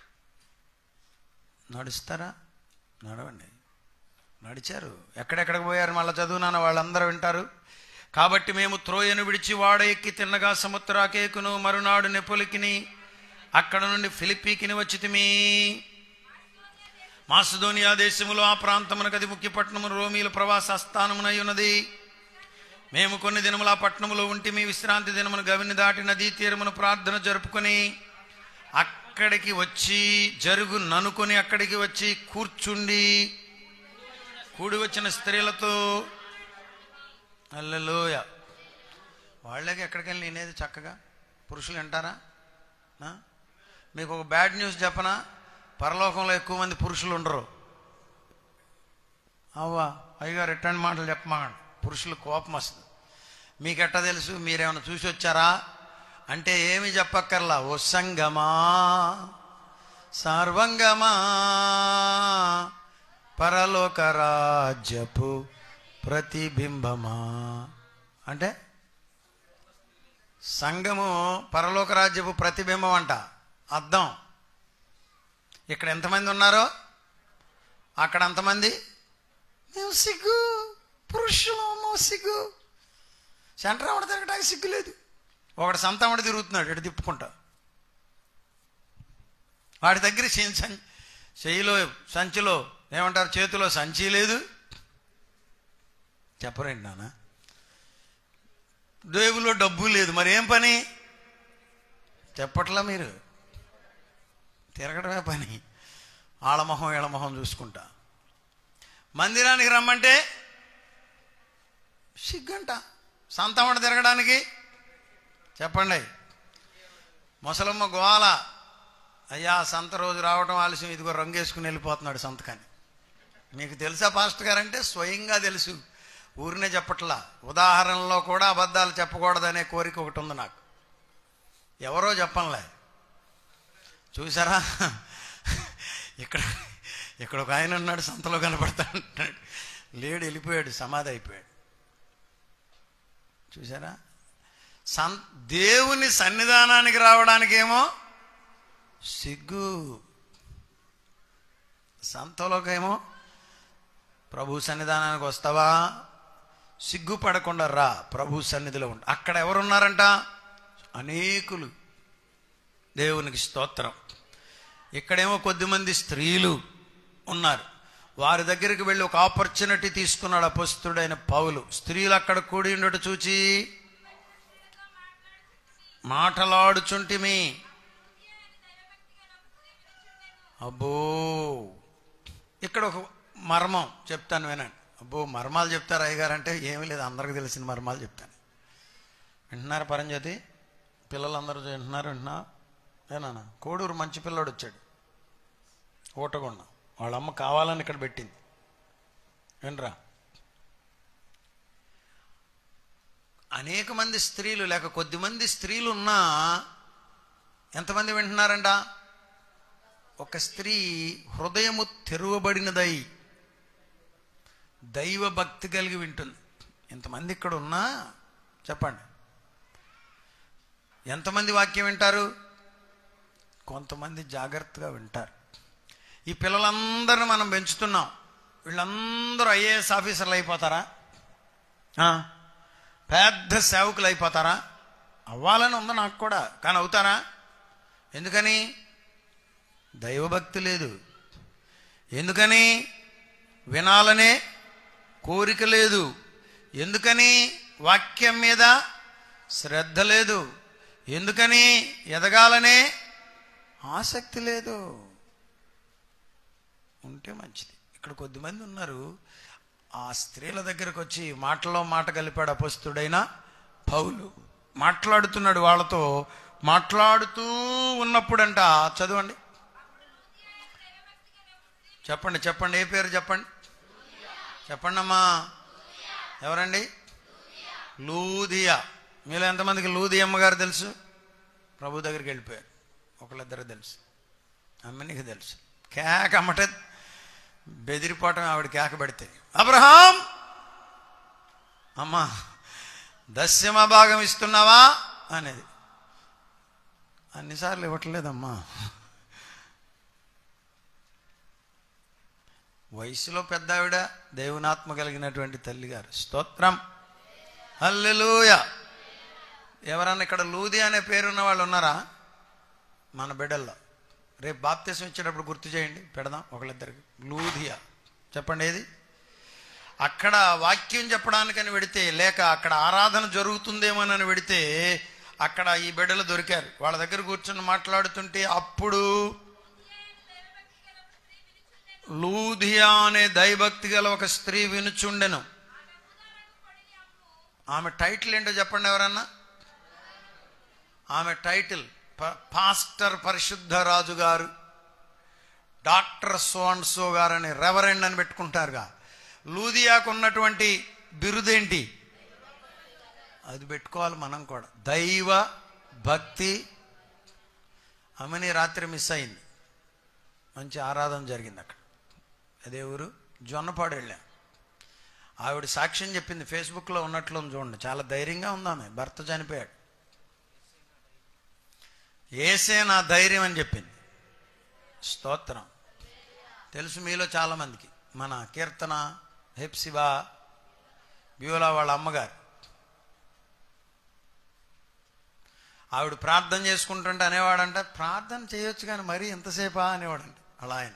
నడుస్తారా నడవండి నడిచారు ఎక్కడెక్కడికి పోయారు మళ్ళీ చదువునాన వాళ్ళందరూ వింటారు కాబట్టి మేము త్రోయను విడిచి వాడ ఎక్కి తిన్నగా సముద్రాకేకును మరునాడు నెపులికిని అక్కడ నుండి ఫిలిప్పీకిని వచ్చితిమి మాసిదోనియా దేశములో ఆ ప్రాంతమునకు అది ముఖ్య పట్టణము రోమీల ప్రవాస స్థానమునై ఉన్నది మేము కొన్ని దినములు ఆ పట్టణములో ఉంటే మీ విశ్రాంతి దినమును గవిని దాటి నదీ తీరమును ప్రార్థన జరుపుకొని అక్కడికి వచ్చి జరుగు ననుకొని అక్కడికి వచ్చి కూర్చుండి కూడి వచ్చిన స్త్రీలతో అల్లెలోయ వాళ్ళకి ఎక్కడికి వెళ్ళి నేనేది చక్కగా పురుషులు వింటారా ఆ? మీకు ఒక బ్యాడ్ న్యూస్ చెప్పనా పరలోకంలో ఎక్కువ మంది పురుషులు ఉండరు అవ్వా అయ్యగారు ఎట్టండి మాటలు చెప్పమాకండి పురుషులు కోపం వస్తుంది మీకు ఎట్టా తెలుసు మీరేమైనా చూసి వచ్చారా అంటే ఏమి చెప్పక్కర్లా ఓ సంగమా సర్వంగమా పరలోక రాజ్యపు ప్రతిబింబమా అంటే సంఘము పరలోక రాజ్యపు ప్రతిబింబం అంట అర్థం ఇక్కడ ఎంతమంది ఉన్నారో అక్కడ అంతమంది మేము సిగ్గు పురుషులము సిగ్గు సెంటర్ ఆవిడ తిరగడానికి సిగ్గు లేదు ఒకడు సంత ఆవిడ తిరుగుతున్నాడు ఇటు తిప్పుకుంటా వాడి దగ్గర చెయ్యి సం- చెయ్యిలో సంచిలో ఏమంటారు చేతిలో సంచి లేదు చెప్పరండి నాన్న దేవులో డబ్బు లేదు మరి ఏం పని చెప్పట్లా మీరు తిరగడమే పని ఆళమొహం ఈళమొహం చూసుకుంటా మందిరానికి రమ్మంటే సిగ్గంట సంతమట తిరగడానికి చెప్పండి ముసలమ్మ గోల అయ్యా సంత రోజు రావడం ఆలస్యం ఇదిగో రంగేసుకుని వెళ్ళిపోతున్నాడు సంతకాన్ని మీకు తెలుసా పాస్టర్ గారంటే స్వయంగా తెలుసు ఊరినే చెప్పట్లా ఉదాహరణలో కూడా అబద్ధాలు చెప్పకూడదనే కోరిక ఒకటి ఉంది నాకు ఎవరో చెప్పంలే చూసారా ఇక్కడ ఇక్కడ ఒక ఆయన ఉన్నాడు సంతలో కనపడతా అంటున్నాడు లేడు వెళ్ళిపోయాడు సమాధి అయిపోయాడు చూసారా సం దేవుని సన్నిధానానికి రావడానికేమో సిగ్గు సంతలోకేమో ప్రభు సన్నిధానానికి వస్తావా సిగ్గుపడకుండా రా ప్రభు సన్నిధిలో ఉండి అక్కడ ఎవరున్నారంట అనేకులు దేవునికి స్తోత్రం ఇక్కడేమో కొద్దిమంది స్త్రీలు ఉన్నారు వారి దగ్గరికి వెళ్ళి ఒక ఆపర్చునిటీ తీసుకున్నాడు అపస్తుడైన పౌలు స్త్రీలు అక్కడ కూడి ఉండట చూచి మాటలాడుచుంటిమి అబ్బో ఇక్కడ ఒక మర్మం చెప్తాను వినండి అబ్బో మర్మాలు చెప్తారు అయ్యగారు అంటే ఏమీ లేదు అందరికి తెలిసిన మర్మాలు చెప్తాను వింటున్నారు పరంజ్యోతి పిల్లలందరూ వింటున్నారు వింటున్నా ఏనా కోడూరు మంచి పిల్లోడు వచ్చాడు ఊటగుండ వాళ్ళ అమ్మ కావాలని ఇక్కడ పెట్టింది వినరా అనేక మంది స్త్రీలు లేక కొద్ది మంది స్త్రీలు ఉన్నా ఎంతమంది వింటున్నారంట ఒక స్త్రీ హృదయము తెరువబడినదై దైవ భక్తి కలిగి వింటుంది ఇంతమంది ఇక్కడ ఉన్నా చెప్పండి ఎంతమంది వాక్యం వింటారు కొంతమంది జాగ్రత్తగా వింటారు ఈ పిల్లలందరిని మనం పెంచుతున్నాం వీళ్ళందరూ ఐఏఎస్ ఆఫీసర్లు అయిపోతారా ఆ? పెద్ద సేవకులు అయిపోతారా అవ్వాలని ఉంది నాకు కూడా కానీ అవుతారా ఎందుకని దైవభక్తి లేదు ఎందుకని వినాలనే కోరిక లేదు ఎందుకని వాక్యం మీద శ్రద్ధ లేదు ఎందుకని ఎదగాలనే ఆసక్తి లేదు ఉంటే మంచిది ఇక్కడ కొద్దిమంది ఉన్నారు ఆ స్త్రీల దగ్గరకు వచ్చి మాటలో మాట కలిపాడు అపస్తుడైన పౌలు మాట్లాడుతున్నాడు వాళ్ళతో మాట్లాడుతూ ఉన్నప్పుడంట చదవండి చెప్పండి చెప్పండి ఏ పేరు చెప్పండి చెప్పండి అమ్మా ఎవరండి లూదియా మీలో ఎంతమందికి లూదియమ్మ గారు తెలుసు ప్రభు దగ్గరికి వెళ్ళిపోయారు ఒకళ్ళిద్దరు తెలుసు అమ్మనికి తెలుసు కేక అమ్మటే బెదిరిపోవటం ఆవిడ కేక పెడితే అబ్రహాం అమ్మా దశమ భాగం ఇస్తున్నావా అనేది అన్నిసార్లు ఇవ్వట్లేదమ్మా వయసులో పెద్ద ఆవిడ దేవునాత్మ కలిగినటువంటి తల్లి గారు స్తోత్రం హల్లెలూయ ఎవరన్నా ఇక్కడ లూది అనే పేరున్న వాళ్ళు ఉన్నారా మన బిడ్డల్లో రేపు బాప్తీసం ఇచ్చేటప్పుడు గుర్తు చేయండి పెడదాం ఒకళ్ళిద్దరికి లూదియా చెప్పండి ఏది అక్కడ వాక్యం చెప్పడానికని వెడితే లేక అక్కడ ఆరాధన జరుగుతుందేమోనని వెడితే అక్కడ ఈ బిడ్డలు దొరికారు వాళ్ళ దగ్గర కూర్చొని మాట్లాడుతుంటే అప్పుడు లూధియా అనే దైభక్తి గల ఒక స్త్రీ వినుచుండెను ఆమె టైటిల్ ఏంటో చెప్పండి ఎవరన్నా ఆమె టైటిల్ ప- పాస్టర్ పరిశుద్ధ రాజు గారు డాక్టర్ సో అండ్ సో గారు అని రెవరెండ్ అని పెట్టుకుంటారుగా లూదియాకు ఉన్నటువంటి బిరుదేంటి అది పెట్టుకోవాలి మనం కూడా దైవ భక్తి ఆమెని రాత్రి మిస్ అయింది మంచి ఆరాధన జరిగింది అక్కడ అదే ఊరు జొన్నపాడు వెళ్ళాం ఆవిడ సాక్ష్యం చెప్పింది ఫేస్బుక్లో ఉన్నట్లు ఉంది చూడండి చాలా ధైర్యంగా ఉంది ఆమె భర్త చనిపోయాడు ఏసే నా ధైర్యం అని చెప్పింది స్తోత్రం తెలుసు మీలో చాలామందికి మన కీర్తన హెప్సిబా బ్యూలా వాళ్ళ అమ్మగారు ఆవిడ ప్రార్థన చేసుకుంటుంటే అనేవాడంట ప్రార్థన చేయొచ్చు కానీ మరీ ఎంతసేపా అనేవాడంట అలా ఆయన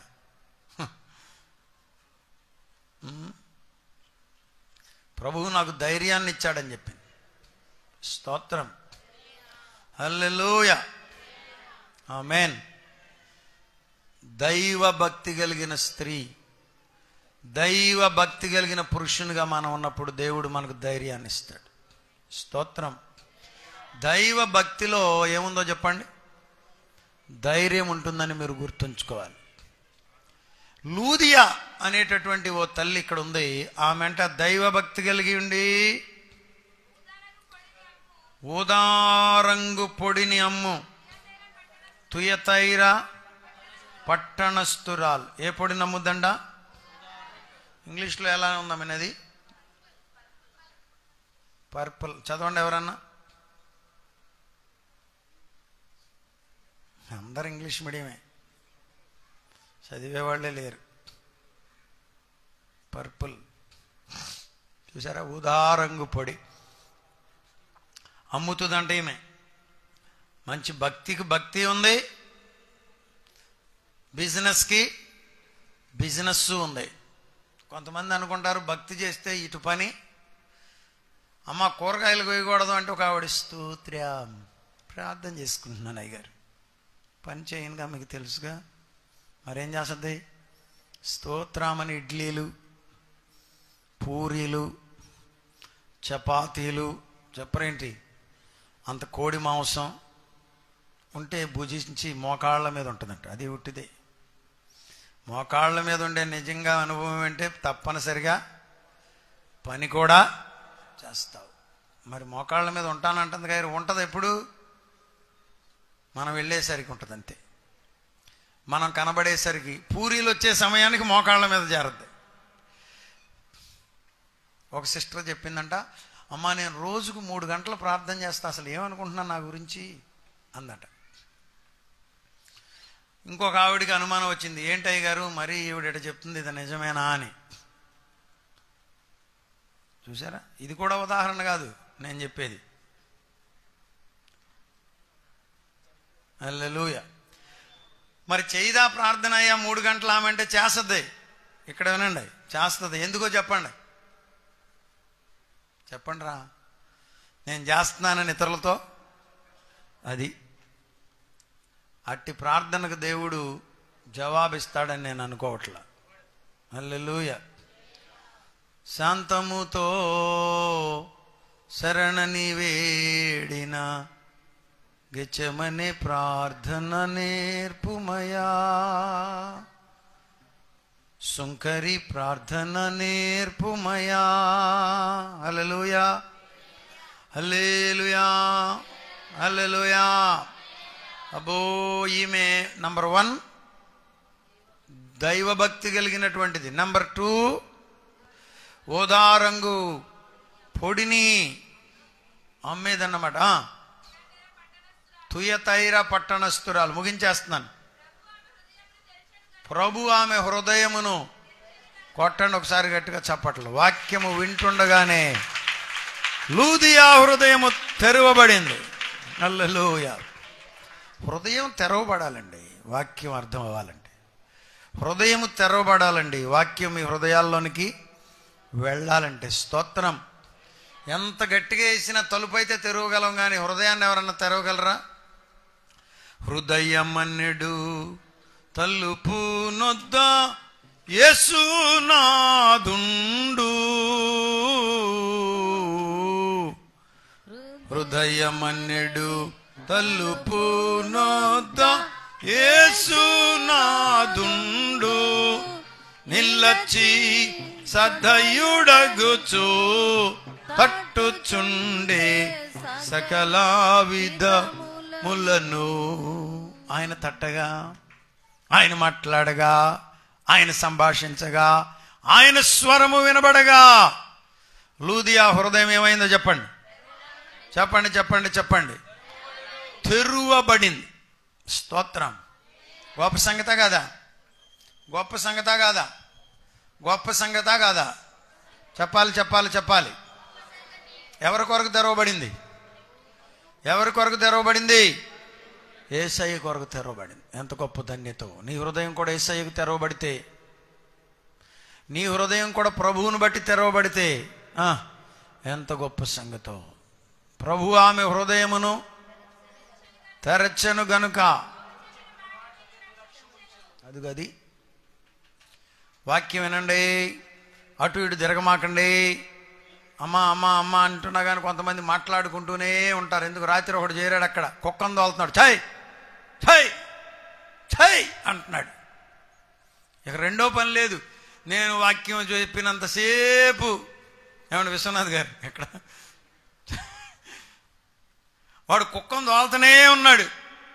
ఉమ్. ప్రభువు నాకు ధైర్యాన్ని ఇచ్చాడని చెప్పింది స్తోత్రం హల్లెలూయ ఆమెన్ దైవ భక్తి కలిగిన స్త్రీ దైవ భక్తి కలిగిన పురుషునిగా మనం ఉన్నప్పుడు దేవుడు మనకు ధైర్యాన్ని ఇస్తాడు స్తోత్రం దైవ భక్తిలో ఏముందో చెప్పండి ధైర్యం ఉంటుందని మీరు గుర్తుంచుకోవాలి లూదియా అనేటటువంటి ఓ తల్లి ఇక్కడ ఉంది ఆమెంట దైవ భక్తి కలిగి ఉండి ఊదారంగు పొడిని అమ్ము తుయతైర పట్టణస్థురాల్ ఏ పొడి నమ్ముద్దండ ఇంగ్లీష్లో ఎలా ఉందామనేది పర్పుల్ చదవండి ఎవరన్నా అందరు ఇంగ్లీష్ మీడియమే చదివేవాళ్ళే లేరు పర్పుల్ చూసారా ఉదారంగు పొడి అమ్ముతుందంటే ఈమె మంచి భక్తికి భక్తి ఉంది బిజినెస్కి బిజినెస్ ఉంది కొంతమంది అనుకుంటారు భక్తి చేస్తే ఇటు పని అమ్మ కూరగాయలు కొయ్యకూడదు అంటే ఒక ఆవిడ స్తోత్రం ప్రార్థన చేసుకుంటున్నాను అయ్యగారు పని చేయనుగా మీకు తెలుసుగా మరేం చేస్తుంది స్తోత్రామని ఇడ్లీలు పూరీలు చపాతీలు చెప్పరేంటి అంత కోడి మాంసం ఉంటే భుజించి మోకాళ్ళ మీద ఉంటుందంట అది ఉట్టిదే మోకాళ్ళ మీద ఉండే నిజంగా అనుభవం అంటే తప్పనిసరిగా పని కూడా చేస్తావు మరి మోకాళ్ళ మీద ఉంటానంటుంది కానీ ఉంటుంది ఎప్పుడు మనం వెళ్ళేసరికి ఉంటుంది అంతే మనం కనబడేసరికి పూరీలు వచ్చే సమయానికి మోకాళ్ళ మీద చేరద్ది ఒక సిస్టర్ చెప్పిందంట అమ్మా నేను రోజుకు మూడు గంటలు ప్రార్థన చేస్తా అసలు ఏమనుకుంటున్నాను నా గురించి అందట ఇంకొక ఆవిడికి అనుమానం వచ్చింది ఏంటయ్య గారు మరీ ఈవిడ ఎట చెప్తుంది ఇది నిజమేనా అని చూసారా ఇది కూడా ఉదాహరణ కాదు నేను చెప్పేది అల్లెలూయ మరి చేయదా ప్రార్థన అయ్యా మూడు గంటలు ఆమె అంటే చేస్తుంది ఇక్కడ వినండి చేస్తుంది ఎందుకో చెప్పండి చెప్పండి రా నేను చేస్తున్నానని ఇతరులతో అది అట్టి ప్రార్థనకు దేవుడు జవాబిస్తాడని నేను అనుకోవట్లా అల్లెలూయ శాంతముతో శరణని వేడిన గెచ్చమనే ప్రార్థన నేర్పుమయా సుంకరి ప్రార్థన నేర్పుమయా హల్లెలూయా హల్లేలుయా హల్లెలూయా అబ్బో ఈమె నంబర్ వన్ దైవభక్తి కలిగినటువంటిది నంబర్ టూ ఓదారంగు పొడిని అమ్మేదన్నమాట ఆ. తుయతైర పట్టణస్థురాలు ముగించేస్తున్నాను ప్రభు ఆమె హృదయమును కొట్టండి ఒకసారి గట్టిగా చప్పట్లు వాక్యము వింటుండగానే లూదియా హృదయము తెరవబడింది అల్లెలూయ హృదయం తెరవబడాలండి వాక్యం అర్థం అవ్వాలండి హృదయం తెరవబడాలండి వాక్యం మీ హృదయాల్లోనికి వెళ్ళాలంటే స్తోత్రం ఎంత గట్టిగా వేసిన తలుపు అయితే తెరవగలం కానీ హృదయాన్ని ఎవరన్నా తెరవగలరా హృదయమన్నెడు తలుపు నొద్ద యేసునాదుండు హృదయమన్నెడు తలుపు నొద్ద యేసునాదుండు నిల్లచి సదయుడగుచు తట్టుచుండే సకల విధములను ఆయన తట్టగా ఆయన మాట్లాడగా ఆయన సంభాషించగా ఆయన స్వరము వినబడగా లూదియా హృదయం ఏమైందో చెప్పండి చెప్పండి చెప్పండి చెప్పండి తెరువబడింది స్తోత్రం గొప్ప సంగత కాదా గొప్ప సంగత కాదా గొప్ప సంగత కాదా చెప్పాలి చెప్పాలి చెప్పాలి ఎవరి కొరకు తెరవబడింది ఎవరి కొరకు తెరవబడింది ఏసయ్య కొరకు తెరవబడింది ఎంత గొప్ప ధన్యత నీ హృదయం కూడా ఏసయ్యకు తెరవబడితే నీ హృదయం కూడా ప్రభువును బట్టి తెరవబడితే ఆ, ఎంత గొప్ప సంగతో ప్రభు ఆమె హృదయమును తెరచెను గనుక అది గది వాక్యం వినండి అటు ఇటు తిరగమాకండి అమ్మ అమ్మ అమ్మ అంటున్నా కానీ కొంతమంది మాట్లాడుకుంటూనే ఉంటారు ఎందుకు రాత్రి ఒకడు చేరాడు అక్కడ కుక్కను తోలుతున్నాడు ఛాయ్ ఛాయ్ ఛాయ్ అంటున్నాడు ఇక రెండో పని లేదు నేను వాక్యం చెప్పినంతసేపు ఏమండి విశ్వనాథ్ గారు ఇక్కడ వాడు కుక్కను తోలుతూనే ఉన్నాడు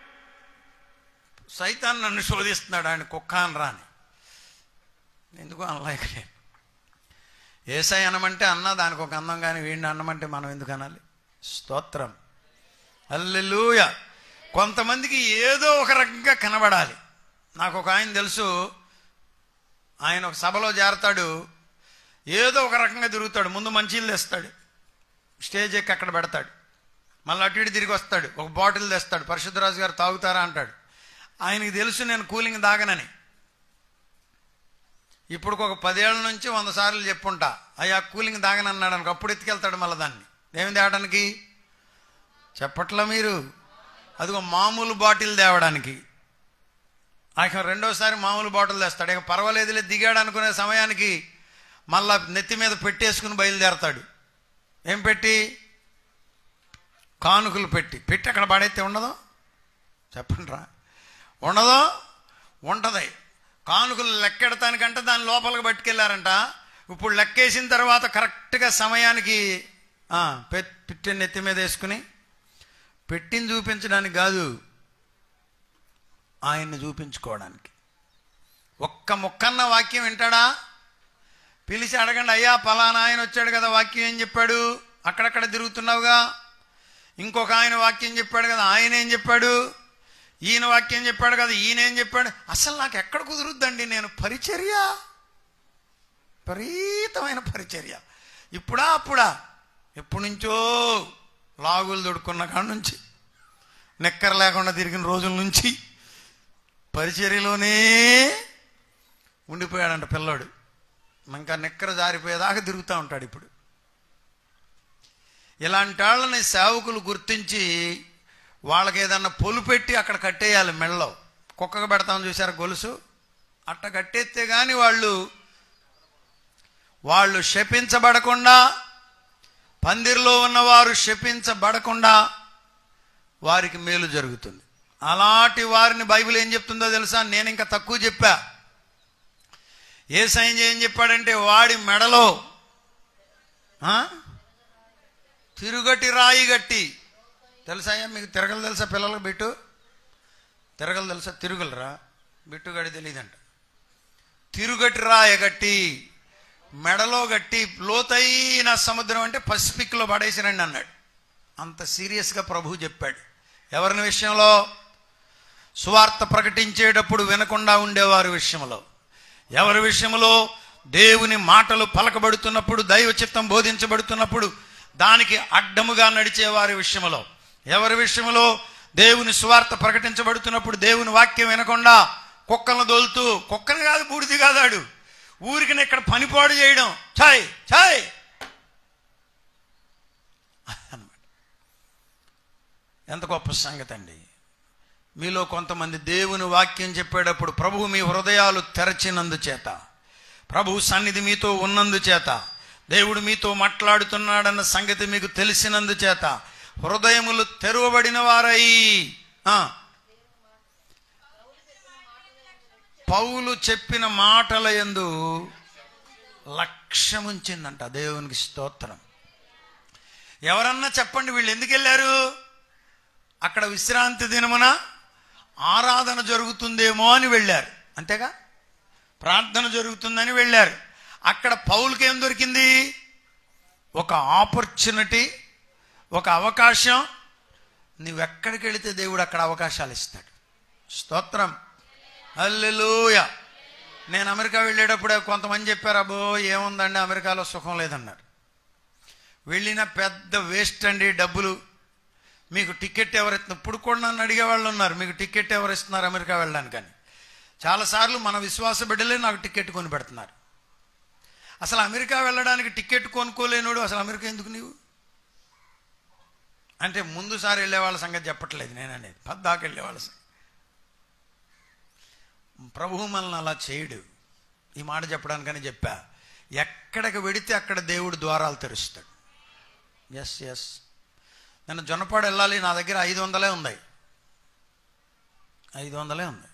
సైతాన్ నన్ను శోధిస్తున్నాడు ఆయన కుక్క అని రాని ఎందుకు అనలేకలే ఏసై అనమంటే అన్న దానికి ఒక అందం కానీ వీడిని అన్నమంటే మనం ఎందుకు అనాలి స్తోత్రం అల్లెలూయ కొంతమందికి ఏదో ఒక రకంగా కనబడాలి నాకు ఒక ఆయన తెలుసు ఆయన ఒక సభలో చేరతాడు ఏదో ఒక రకంగా తిరుగుతాడు ముందు మంచీలు తెస్తాడు స్టేజ్ ఎక్కి అక్కడ పెడతాడు మళ్ళీ అటు ఇటు తిరిగి వస్తాడు ఒక బాటిల్ తెస్తాడు పరిశుద్ధరాజు గారు తాగుతారా అంటాడు ఆయనకి తెలుసు నేను కూలింగ్ దాగనని ఇప్పుడు ఒక పదేళ్ల నుంచి వంద సార్లు చెప్పుంటా అయ్యా కూలింగ్ దాగనన్నాడు అనుకో అప్పుడు ఎత్తుకెళ్తాడు మళ్ళీ దాన్ని ఏమి తేయడానికి చెప్పట్లా మీరు అదిగో మామూలు బాటిల్ తేవడానికి ఆయన రెండోసారి మామూలు బాటిల్ తెస్తాడు ఇక పర్వాలేదులే దిగాడు అనుకునే సమయానికి మళ్ళా నెత్తి మీద పెట్టేసుకుని బయలుదేరతాడు ఏం పెట్టి కానుకలు పెట్టి పెట్టి అక్కడ పడైతే ఉండదు చెప్పండి రా ఉండదు ఉంటది కానుకలు లెక్కెడటానికంటే దాని లోపలికి పట్టుకెళ్ళారంట ఇప్పుడు లెక్కేసిన తర్వాత కరెక్ట్గా సమయానికి ఆ, పె- పెట్టె నెత్తి మీద వేసుకుని పెట్టింది చూపించడానికి కాదు ఆయన్ని చూపించుకోవడానికి ఒక్క ముక్కన్న వాక్యం వింటాడా పిలిచి అడగండి అయ్యా పలానా ఆయన వచ్చాడు కదా వాక్యం ఏం చెప్పాడు అక్కడక్కడ తిరుగుతున్నావుగా ఇంకొక ఆయన వాక్యం చెప్పాడు కదా ఆయన ఏం చెప్పాడు ఈయన వాక్యం చెప్పాడు కదా ఈయన ఏం చెప్పాడు అసలు నాకు ఎక్కడ కుదురుద్దండి నేను పరిచర్య విపరీతమైన పరిచర్య ఇప్పుడా అప్పుడా ఎప్పటి నుంచో లాగులు దొడుకున్న కాడ నుంచి నెక్కర లేకుండా తిరిగిన రోజుల నుంచి పరిచర్యలోనే ఉండిపోయాడంట పిల్లోడు ఇంకా నెక్కర జారిపోయేదాకా తిరుగుతూ ఉంటాడు ఇప్పుడు ఇలాంటి వాళ్ళని సేవకులు గుర్తించి వాళ్ళకి ఏదన్నా పొలు పెట్టి అక్కడ కట్టేయాలి మెళ్ళలో కుక్కకు పెడతాం చూసారు గొలుసు అట్ట కట్టేస్తే కానీ వాళ్ళు వాళ్ళు శపించబడకుండా పందిరిలో ఉన్నవారు శపించబడకుండా వారికి మేలు జరుగుతుంది అలాంటి వారిని బైబిల్ ఏం చెప్తుందో తెలుసా నేను ఇంకా తక్కువ చెప్పా ఏ సైన్ ఏం చెప్పాడంటే వాడి మెడలో ఆ? తిరుగటి రాయి గట్టి తెలుసా అయ్యా మీకు తిరగలు తెలుసా పిల్లలకు బిట్టు తిరగలు తెలుసా తిరుగులరా బిట్టుగడి తెలియదంట తిరుగటి రాయ గట్టి మెడలో గట్టి లోతైన సముద్రం అంటే పసిఫిక్లో పడేసిరండి అన్నాడు అంత సీరియస్గా ప్రభు చెప్పాడు ఎవరిని విషయంలో సువార్త ప్రకటించేటప్పుడు వినకుండా ఉండేవారి విషయంలో ఎవరి విషయంలో దేవుని మాటలు పలకబడుతున్నప్పుడు దైవ చిత్తం బోధించబడుతున్నప్పుడు దానికి అడ్డముగా నడిచే వారి విషయంలో ఎవరి విషయంలో దేవుని సువార్త ప్రకటించబడుతున్నప్పుడు దేవుని వాక్యం వినకుండా కుక్కలను దోలుతూ కుక్కను కాదు బూడిది కాదాడు ఊరికి ఇక్కడ పనిపాడు చేయడం ఛాయ్ ఛాయ్ అన్నమాట ఎంత గొప్ప సంగతి అండి మీలో కొంతమంది దేవుని వాక్యం చెప్పేటప్పుడు ప్రభువు మీ హృదయాలు తెరచినందు చేత ప్రభువు సన్నిధి మీతో ఉన్నందు చేత దేవుడు మీతో మాట్లాడుతున్నాడన్న సంగతి మీకు తెలిసినందు చేత హృదయములు తెరవబడిన వారై ఆ, పౌలు చెప్పిన మాటల యందు లక్ష్యముంచిందంట దేవునికి స్తోత్రం ఎవరన్నా చెప్పండి వీళ్ళు ఎందుకు వెళ్ళారు అక్కడ విశ్రాంతి దినమున ఆరాధన జరుగుతుందేమో అని వెళ్ళారు అంతేగా ప్రార్థన జరుగుతుందని వెళ్ళారు అక్కడ పౌలకి ఏం దొరికింది ఒక ఆపర్చునిటీ ఒక అవకాశం నువ్వెక్కడికి వెళితే దేవుడు అక్కడ అవకాశాలు ఇస్తాడు స్తోత్రం అల్లెలూయ నేను అమెరికా వెళ్ళేటప్పుడే కొంతమంది చెప్పారు అబ్బో ఏముందండి అమెరికాలో సుఖం లేదన్నారు వెళ్ళిన పెద్ద వేస్ట్ అండి డబ్బులు మీకు టికెట్ ఎవరు ఇస్తున్నారు ఇప్పుడు కూడా నన్ను అడిగే వాళ్ళు ఉన్నారు మీకు టికెట్ ఎవరు ఇస్తున్నారు అమెరికా వెళ్ళడానికి అని చాలాసార్లు మన విశ్వాస బిడ్డలే నాకు టికెట్ కొని పెడుతున్నారు అసలు అమెరికా వెళ్ళడానికి టికెట్ కొనుక్కోలేనుడు అసలు అమెరికా ఎందుకు నీవు అంటే ముందుసారి వెళ్ళే వాళ్ళ సంగతి చెప్పట్లేదు నేను అనేది పద్దాకి వెళ్ళే వాళ్ళ సంగతి ప్రభువు మనల్ని అలా చేయడు ఈ మాట చెప్పడానికని చెప్పా ఎక్కడికి వెడితే అక్కడ దేవుడు ద్వారాలు తెరుస్తాడు ఎస్ ఎస్ నేను జొన్నపాడు వెళ్ళాలి నా దగ్గర ఐదు వందలే ఉన్నాయి ఐదు వందలే ఉంది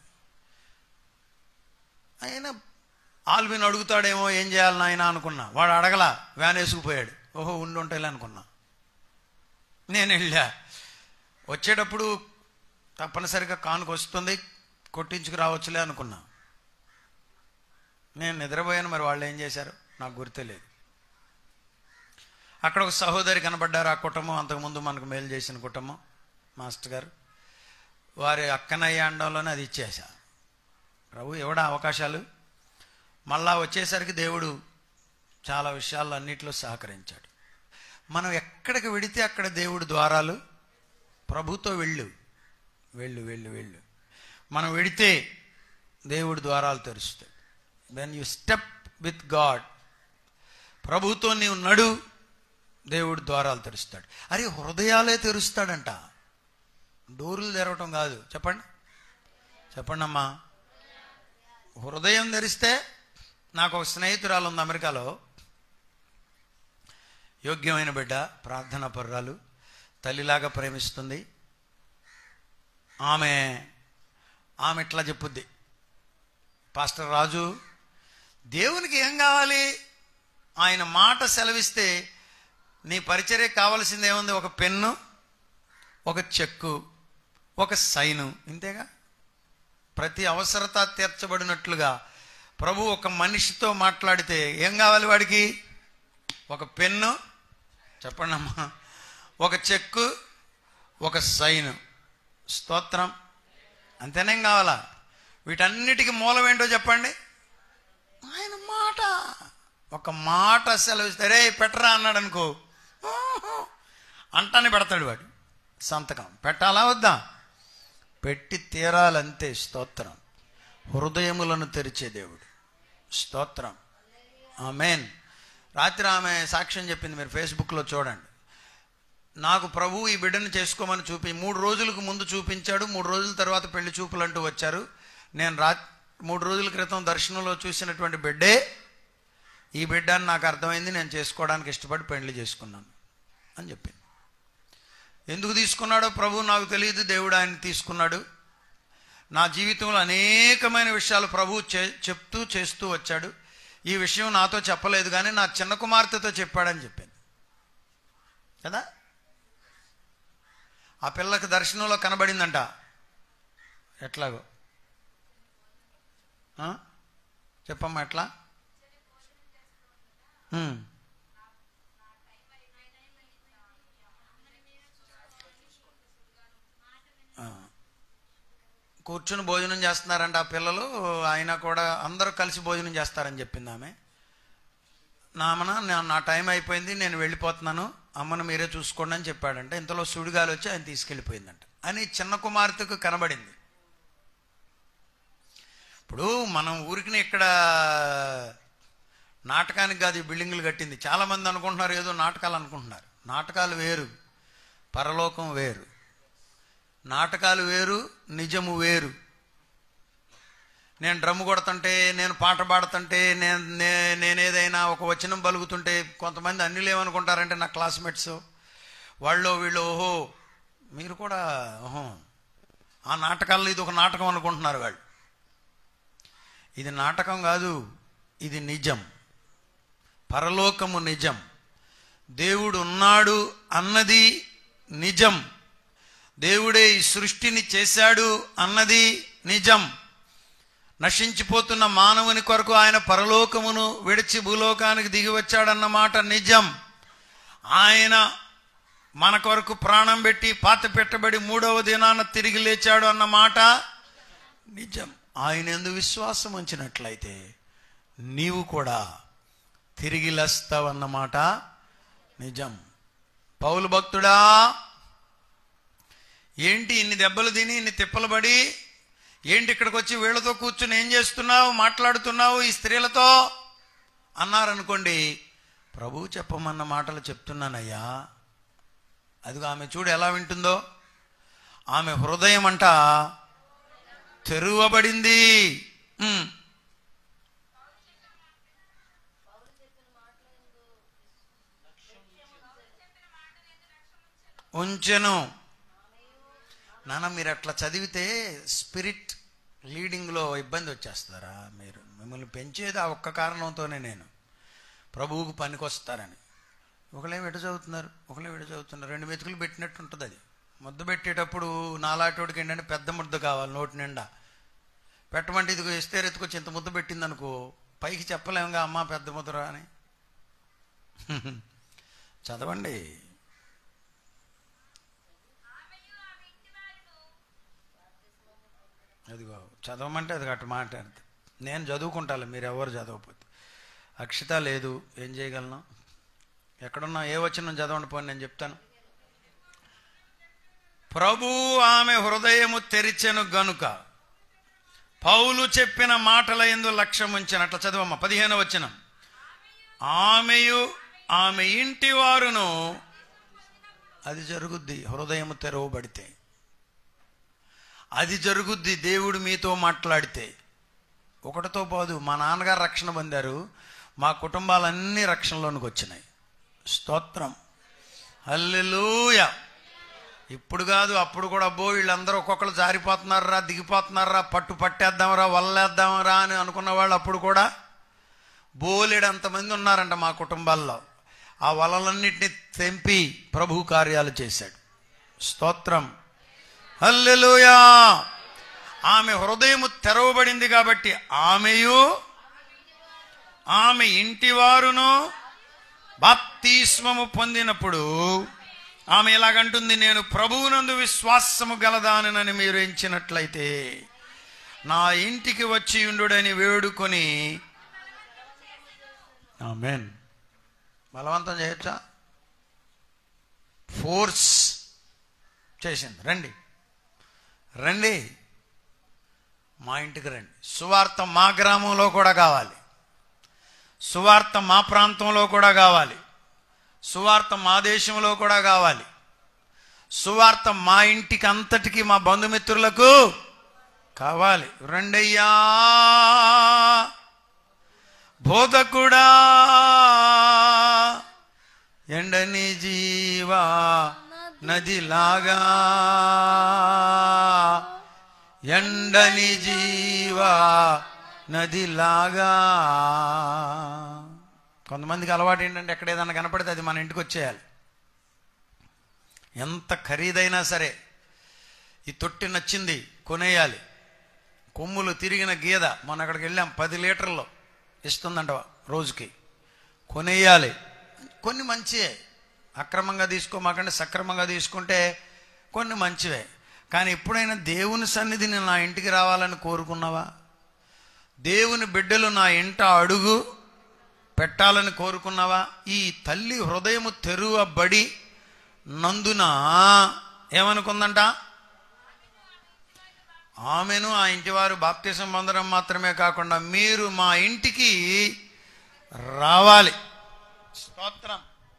ఆయన ఆల్విన్ అడుగుతాడేమో ఏం చేయాలి నాయన అనుకున్నా వాడు అడగలా వ్యాన్ వేసుకుపోయాడు ఓహో ఉండి ఉంటాయి అనుకున్నా నేను వెళ్ళా వచ్చేటప్పుడు తప్పనిసరిగా కానుక వస్తుంది కొట్టించుకు రావచ్చులే అనుకున్నా నేను నిద్రపోయాను మరి వాళ్ళు ఏం చేశారు నాకు గుర్తులేదు అక్కడ ఒక సహోదరి కనబడ్డారు ఆ కుటుంబం అంతకుముందు మనకు మేలు చేసిన కుటుంబం మాస్టర్ గారు వారి అక్కనయ్య అండంలోనే అది ఇచ్చేసా ప్రభు ఎవడా అవకాశాలు మళ్ళా వచ్చేసరికి దేవుడు చాలా విషయాల్లో అన్నిట్లో సహకరించాడు మనం ఎక్కడికి వెడితే అక్కడ దేవుడు ద్వారాలు ప్రభుతో వెళ్ళు వెళ్ళు వెళ్ళు వెళ్ళు మనం వెడితే దేవుడు ద్వారాలు తెరుస్తాడు when you step with God ప్రభుతో నీవు నడు దేవుడు ద్వారాలు తెరుస్తాడు అరే హృదయాలే తెరుస్తాడంట డోర్లు తెరవటం కాదు చెప్పండి చెప్పండి అమ్మా హృదయం తెరిస్తే నాకు ఒక స్నేహితురాలు ఉంది అమెరికాలో యోగ్యమైన బిడ్డ ప్రార్థనా పర్రాలు తల్లిలాగా ప్రేమిస్తుంది ఆమె ఆమె ఇట్లా చెప్పుద్ది పాస్టర్ రాజు దేవునికి ఏం కావాలి ఆయన మాట సెలవిస్తే నీ పరిచర్య కావలసింది ఏముంది ఒక పెన్ను ఒక చెక్కు ఒక సైను ఇంతేగా ప్రతి అవసరత తీర్చబడినట్లుగా ప్రభు ఒక మనిషితో మాట్లాడితే ఏం కావాలి వాడికి ఒక పెన్ను చెప్పండి అమ్మా ఒక చెక్కు ఒక సైను స్తోత్రం అంతేనేం కావాలా వీటన్నిటికీ మూలం ఏంటో చెప్పండి ఆయన మాట ఒక మాట సెలవిస్తే రే పెట్టరా అన్నాడు అనుకో "ఆహా." అంటానే పెడతాడు వాడు సంతకం పెట్టాలా వద్దా పెట్టి తీరాలంతే స్తోత్రం హృదయములను తెరిచే దేవుడు స్తోత్రం ఆమెన్ రాత్రి ఆమె సాక్ష్యం చెప్పింది మీరు ఫేస్బుక్లో చూడండి నాకు ప్రభు ఈ బిడ్డను చేసుకోమని చూపి మూడు రోజులకు ముందు చూపించాడు మూడు రోజుల తర్వాత పెళ్లి చూపులు అంటూ వచ్చారు నేను రా మూడు రోజుల క్రితం దర్శనంలో చూసినటువంటి బిడ్డే ఈ బిడ్డ అని నాకు అర్థమైంది నేను చేసుకోవడానికి ఇష్టపడి పెళ్లి చేసుకున్నాను అని చెప్పింది ఎందుకు తీసుకున్నాడో ప్రభు నాకు తెలియదు దేవుడు ఆయన తీసుకున్నాడు నా జీవితంలో అనేకమైన విషయాలు ప్రభు చే చెప్తూ చేస్తూ వచ్చాడు ఈ విషయం నాతో చెప్పలేదు కానీ నా చిన్న కుమార్తెతో చెప్పాడని చెప్పింది కదా ఆ పిల్లకి దర్శనంలో కనబడిందంట ఎట్లాగో ఆ? చెప్పమ్మా ఎట్లా ఉమ్. ఆ. కూర్చుని భోజనం చేస్తున్నారంట ఆ పిల్లలు ఆయన కూడా అందరూ కలిసి భోజనం చేస్తారని చెప్పింది ఆమె నామన నా- నా టైం అయిపోయింది నేను వెళ్ళిపోతున్నాను అమ్మను మీరే చూసుకోండి అని చెప్పాడంటే ఇంతలో సుడిగాలి వచ్చి ఆయన తీసుకెళ్ళిపోయిందంట అని చిన్న కుమార్తెకు కనబడింది ఇప్పుడు మనం ఊరికి ఇక్కడ నాటకానికి కాదు ఈ బిల్డింగులు కట్టింది చాలామంది అనుకుంటున్నారు ఏదో నాటకాలు అనుకుంటున్నారు నాటకాలు వేరు పరలోకం వేరు నాటకాలు వేరు నిజము వేరు నేను డ్రమ్ము కొడుతుంటే నేను పాట పాడుతుంటే నేను నే- నేను ఏదైనా ఒక వచనం పలుకుతుంటే కొంతమంది అన్ని లేవనుకుంటారంటే నా క్లాస్మేట్స్ వాళ్ళు వీళ్ళు ఓహో మీరు కూడా ఓహో ఆ నాటకాల్లో ఇది ఒక నాటకం అనుకుంటున్నారు వాళ్ళు ఇది నాటకం కాదు ఇది నిజం పరలోకము నిజం దేవుడు ఉన్నాడు అన్నది నిజం దేవుడే ఈ సృష్టిని చేశాడు అన్నది నిజం నశించిపోతున్న మానవుని కొరకు ఆయన పరలోకమును విడిచి భూలోకానికి దిగి వచ్చాడన్న మాట నిజం ఆయన మన కొరకు ప్రాణం పెట్టి పాత పెట్టబడి మూడవ దినాన తిరిగి లేచాడు అన్న మాట నిజం ఆయన ఎందు విశ్వాసం ఉంచినట్లయితే నీవు కూడా తిరిగి లేస్తావన్నమాట నిజం పౌలు భక్తుడా ఏంటి ఇన్ని దెబ్బలు తిని ఇన్ని తిప్పలు పడి ఏంటి ఇక్కడికి వచ్చి వీళ్ళతో కూర్చుని ఏం చేస్తున్నావు మాట్లాడుతున్నావు ఈ స్త్రీలతో అన్నారనుకోండి ప్రభువు చెప్పమన్న మాటలు చెప్తున్నానయ్యా అదిగో ఆమె చూడు ఎలా వింటుందో ఆమె హృదయం అంట తెరువబడింది ఉమ్. ఉంచెను నాన్న మీరు అట్లా చదివితే స్పిరిట్ లీడింగ్లో ఇబ్బంది వచ్చేస్తారా మీరు మిమ్మల్ని పెంచేది ఆ ఒక్క కారణంతోనే నేను ప్రభువుకు పనికొస్తారని ఒకళ్ళేం ఎటు చదువుతున్నారు ఒకళ్ళేం ఎటు చదువుతున్నారు రెండు మెతుకులు పెట్టినట్టు ఉంటుంది అది ముద్ద పెట్టేటప్పుడు నాలాటోడికి ఏంటంటే పెద్ద ముద్ద కావాలి నోటి నిండా పెట్టమంటే ఇదిగో ఇస్తే ఎత్తుకొచ్చి ఇంత ముద్ద పెట్టింది అనుకో పైకి చెప్పలేముగా అమ్మ పెద్ద ముద్ర అని చదవండి అదిగో చదవమంటే అది అటు మాట్లాడితే నేను చదువుకుంటాను మీరు ఎవరు చదవకపోతే అక్షిత లేదు ఏం చేయగలను ఎక్కడున్నా ఏ వచ్చిన చదవండి పోని నేను చెప్తాను ప్రభు ఆమె హృదయము తెరిచెను గనుక పౌలు చెప్పిన మాటల ఎందు లక్ష్యం ఉంచిన అట్లా చదవమ్మ పదిహేను వచ్చిన ఆమెయు ఆమె ఇంటి వారును అది జరుగుద్ది హృదయము తెరవబడితే అది జరుగుద్ది దేవుడు మీతో మాట్లాడితే ఒకటితో పోదు మా నాన్నగారు రక్షణ పొందారు మా కుటుంబాలన్నీ రక్షణలోనికి వచ్చినాయి స్తోత్రం హల్లెలూయ ఇప్పుడు కాదు అప్పుడు కూడా అబ్బో వీళ్ళందరూ ఒక్కొక్కరు జారిపోతున్నారా దిగిపోతున్నారా పట్టు పట్టేద్దాంరా వల్లేద్దాంరా అని అనుకున్న వాళ్ళు అప్పుడు కూడా బోలెడు అంతమంది ఉన్నారంట మా కుటుంబాల్లో ఆ వలలన్నిటిని తెంపి ప్రభు కార్యాలు చేశాడు స్తోత్రం హల్లెలూయా ఆమె హృదయము తెరవబడింది కాబట్టి ఆమెయు ఆమె ఇంటి వారును బాప్తిస్మము పొందినప్పుడు ఆమె ఇలాగంటుంది నేను ప్రభువునందు విశ్వాసము గలదానని మీరు ఎంచినట్లయితే నా ఇంటికి వచ్చి ఉండుడని వేడుకొని ఆమెన్ బలవంతం చేయొచ్చా ఫోర్స్ చేసింది రండి రండి మా ఇంటికి రండి సువార్త మా గ్రామంలో కూడా కావాలి సువార్త మా ప్రాంతంలో కూడా కావాలి సువార్త మా దేశంలో కూడా కావాలి సువార్త మా ఇంటికి అంతటికి మా బంధుమిత్రులకు కావాలి రండయ్యా బోధకుడా ఎండని జీవా నదిలాగా ఎండని జీవా నదిలాగా కొంతమందికి అలవాటు ఏంటంటే ఎక్కడ ఏదైనా కనపడితే అది మన ఇంటికి వచ్చేయాలి ఎంత ఖరీదైనా సరే ఈ తొట్టి నచ్చింది కొనేయాలి కొమ్ములు తిరిగిన గీద మొన్న అక్కడికి వెళ్ళాం పది లీటర్లు ఇస్తుందంట రోజుకి కొనేయాలి కొన్ని మంచివే అక్రమంగా తీసుకోమాకంటే సక్రమంగా తీసుకుంటే కొన్ని మంచివే కానీ ఎప్పుడైనా దేవుని సన్నిధిని నా ఇంటికి రావాలని కోరుకున్నావా దేవుని బిడ్డలు నా ఇంట అడుగు పెట్టాలని కోరుకున్నావా ఈ తల్లి హృదయము తెరువబడి నందున ఏమనుకుందంట ఆమెను ఆ ఇంటి వారు బాప్తిసం పొందడం మాత్రమే కాకుండా మీరు మా ఇంటికి రావాలి స్తోత్రం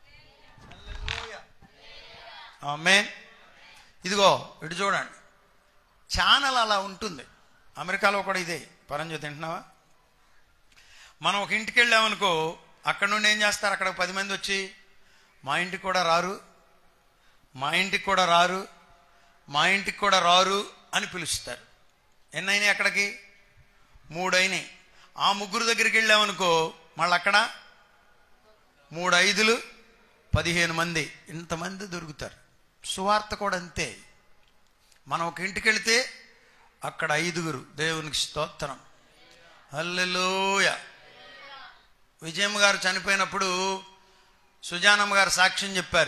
ఆమె ఇదిగో ఇటు చూడండి ఛానల్ అలా ఉంటుంది అమెరికాలో కూడా ఇదే పరంజు తింటున్నావా మనం ఒక ఇంటికి వెళ్ళామనుకో అక్కడ నుండి ఏం చేస్తారు అక్కడ పది మంది వచ్చి మా ఇంటికి కూడా రారు మా ఇంటికి కూడా రారు మా ఇంటికి కూడా రారు అని పిలుస్తారు ఎన్నైనాయి అక్కడికి మూడైనాయి ఆ ముగ్గురు దగ్గరికి వెళ్ళామనుకో మళ్ళీ అక్కడ మూడు ఐదులు పదిహేను మంది ఇంతమంది దొరుకుతారు సువార్త కూడా అంతే మనం ఒక ఇంటికి వెళితే అక్కడ ఐదుగురు దేవునికి స్తోత్రం హల్లెలూయ విజయమ్మ గారు చనిపోయినప్పుడు సుజానమ్మ గారు సాక్ష్యం చెప్పారు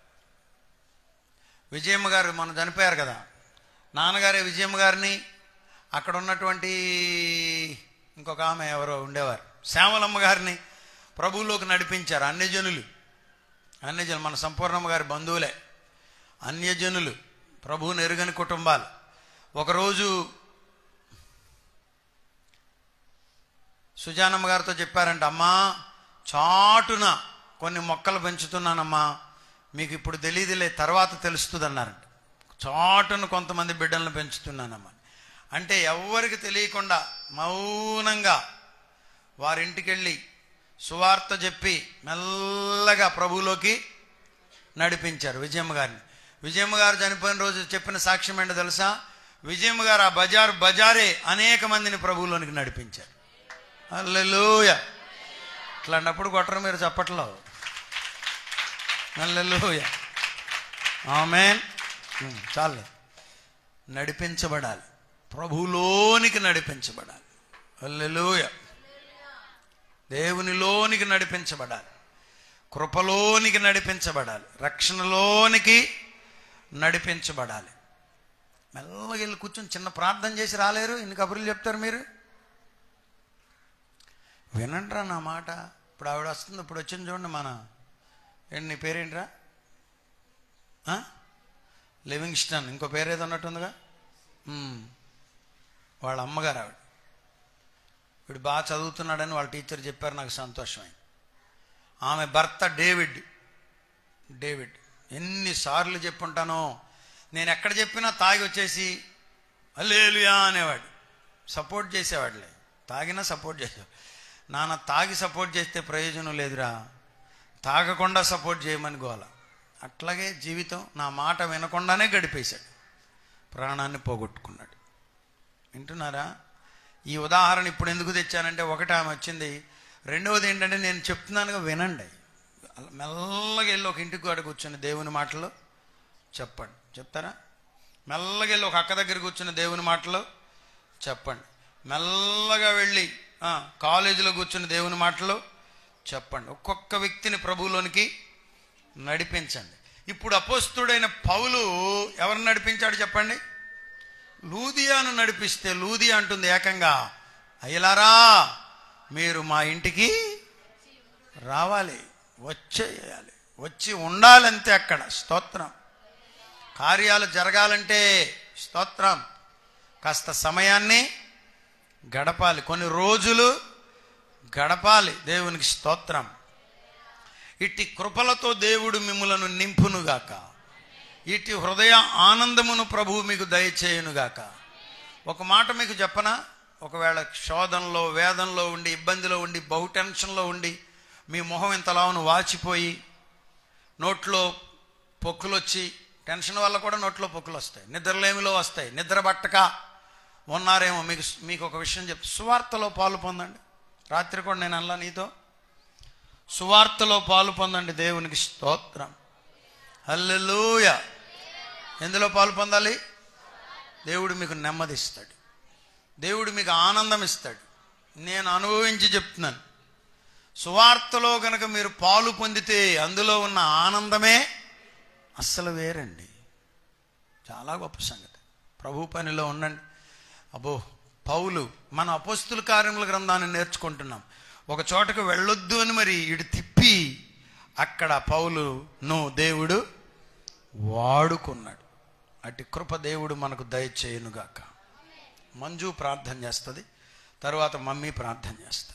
విజయమ్మ గారు మనం చనిపోయారు కదా నాన్నగారే విజయమ్మ గారిని అక్కడ ఉన్నటువంటి ఇంకొక ఆమె ఎవరో ఉండేవారు శ్యామలమ్మ గారిని ప్రభువులోకి నడిపించారు అన్యజనులు అన్యజనులు మన సంపూర్ణమ్మ గారి బంధువులే అన్యజనులు ప్రభువుని ఎరుగని కుటుంబాలు ఒకరోజు సుజానమ్మ గారితో చెప్పారంట అమ్మా చాటున కొన్ని మొక్కలు పెంచుతున్నానమ్మా మీకు ఇప్పుడు తెలియదులే తర్వాత తెలుస్తుంది అన్నారంట చాటున కొంతమంది బిడ్డలను పెంచుతున్నానమ్మా అంటే ఎవ్వరికి తెలియకుండా మౌనంగా వారింటికి వెళ్ళి సువార్త చెప్పి మెల్లగా ప్రభువులోకి నడిపించారు విజయమ్మ గారిని విజయమ్మ గారు చనిపోయిన రోజు చెప్పిన సాక్ష్యం ఏంటో తెలుసా విజయమ్మ గారు ఆ బజార్ బజారే అనేక మందిని ప్రభువులోనికి నడిపించారు అల్లెలూయ ఇట్లాంటప్పుడు కొట్టరు మీరు చప్పట్లో అల్లెలూయ ఆమె చాలే నడిపించబడాలి ప్రభులోనికి నడిపించబడాలి అల్లెలూయ దేవునిలోనికి నడిపించబడాలి కృపలోనికి నడిపించబడాలి రక్షణలోనికి నడిపించబడాలి మెల్లగా వెళ్ళి కూర్చొని చిన్న ప్రార్థన చేసి రాలేరు ఇన్ని కబుర్లు చెప్తారు మీరు వినండిరా నా మాట ఇప్పుడు ఆవిడ వస్తుంది ఇప్పుడు వచ్చింది చూడండి మన ఏంటి నీ పేరేంట్రా ఆ? లివింగ్స్టన్ ఇంకో పేరు ఏదో ఉన్నట్టుందిగా ఉమ్. వాళ్ళ అమ్మగారు ఆవిడ వీడు బాగా చదువుతున్నాడని వాళ్ళ టీచర్ చెప్పారు నాకు సంతోషమైంది ఆమె భర్త డేవిడ్ డేవిడ్ ఎన్నిసార్లు చెప్పుంటానో నేను ఎక్కడ చెప్పినా తాగి వచ్చేసి అల్లేలుయా అనేవాడు సపోర్ట్ చేసేవాడులే తాగినా సపోర్ట్ చేసేవాడు నాన్న తాగి సపోర్ట్ చేస్తే ప్రయోజనం లేదురా తాగకుండా సపోర్ట్ చేయమని గోల అట్లాగే జీవితం నా మాట వినకుండానే గడిపేశాడు ప్రాణాన్ని పోగొట్టుకున్నాడు వింటున్నారా ఈ ఉదాహరణ ఇప్పుడు ఎందుకు తెచ్చానంటే ఒకటి ఆమె వచ్చింది రెండవది ఏంటంటే నేను చెప్తున్నానుగా వినండి అలా మెల్లగా వెళ్ళి ఒక ఇంటికి కాడ కూర్చొని దేవుని మాటలు చెప్పండి చెప్తారా మెల్లగా వెళ్ళి ఒక అక్క దగ్గర కూర్చుని దేవుని మాటలు చెప్పండి మెల్లగా వెళ్ళి ఆ, కాలేజీలో కూర్చుని దేవుని మాటలు చెప్పండి ఒక్కొక్క వ్యక్తిని ప్రభువులోనికి నడిపించండి ఇప్పుడు అపోస్తుడైన పౌలు ఎవరిని నడిపించాడు చెప్పండి లూదియాను నడిపిస్తే లూదియా అంటుంది ఏకంగా అయ్యలారా మీరు మా ఇంటికి రావాలి వచ్చేయాలి వచ్చి ఉండాలంతే అక్కడ స్తోత్రం కార్యాలు జరగాలంటే స్తోత్రం కాస్త సమయాన్ని గడపాలి కొన్ని రోజులు గడపాలి దేవునికి స్తోత్రం ఇట్టి కృపలతో దేవుడు మిమ్ములను నింపునుగాక ఇట్టి హృదయ ఆనందమును ప్రభువు మీకు దయచేయునుగాక ఒక మాట మీకు చెప్పనా ఒకవేళ శోధనలో వేదంలో ఉండి ఇబ్బందిలో ఉండి బహు టెన్షన్లో ఉండి మీ మొహం ఇంతలావును వాచిపోయి నోట్లో పొక్కులు వచ్చి టెన్షన్ వల్ల కూడా నోట్లో పొక్కులు వస్తాయి నిద్రలేమిలో వస్తాయి నిద్ర బట్టక ఉన్నారేమో మీకు మీకు ఒక విషయం చెప్తా సువార్తలో పాలు పొందండి రాత్రి కూడా నేను అలా నీతో సువార్తలో పాలు పొందండి దేవునికి స్తోత్రం హల్లెలూయ ఎందులో పాలు పొందాలి దేవుడు మీకు నెమ్మది ఇస్తాడు దేవుడు మీకు ఆనందం ఇస్తాడు నేను అనుభవించి చెప్తున్నాను సువార్తలో గనక మీరు పాలు పొందితే అందులో ఉన్న ఆనందమే అస్సలు వేరండి చాలా గొప్ప సంగతి ప్రభు పనిలో ఉండండి అబ్బో పౌలు మన అపోస్తుల కార్యముల గ్రంథాన్ని నేర్చుకుంటున్నాం ఒక చోటకు వెళ్ళొద్దు అని మరి ఇటు తిప్పి అక్కడ పౌలును దేవుడు వాడుకున్నాడు అటు కృప దేవుడు మనకు దయచేయునుగాక మంజు ప్రార్థన చేస్తుంది తర్వాత మమ్మీ ప్రార్థన చేస్తారు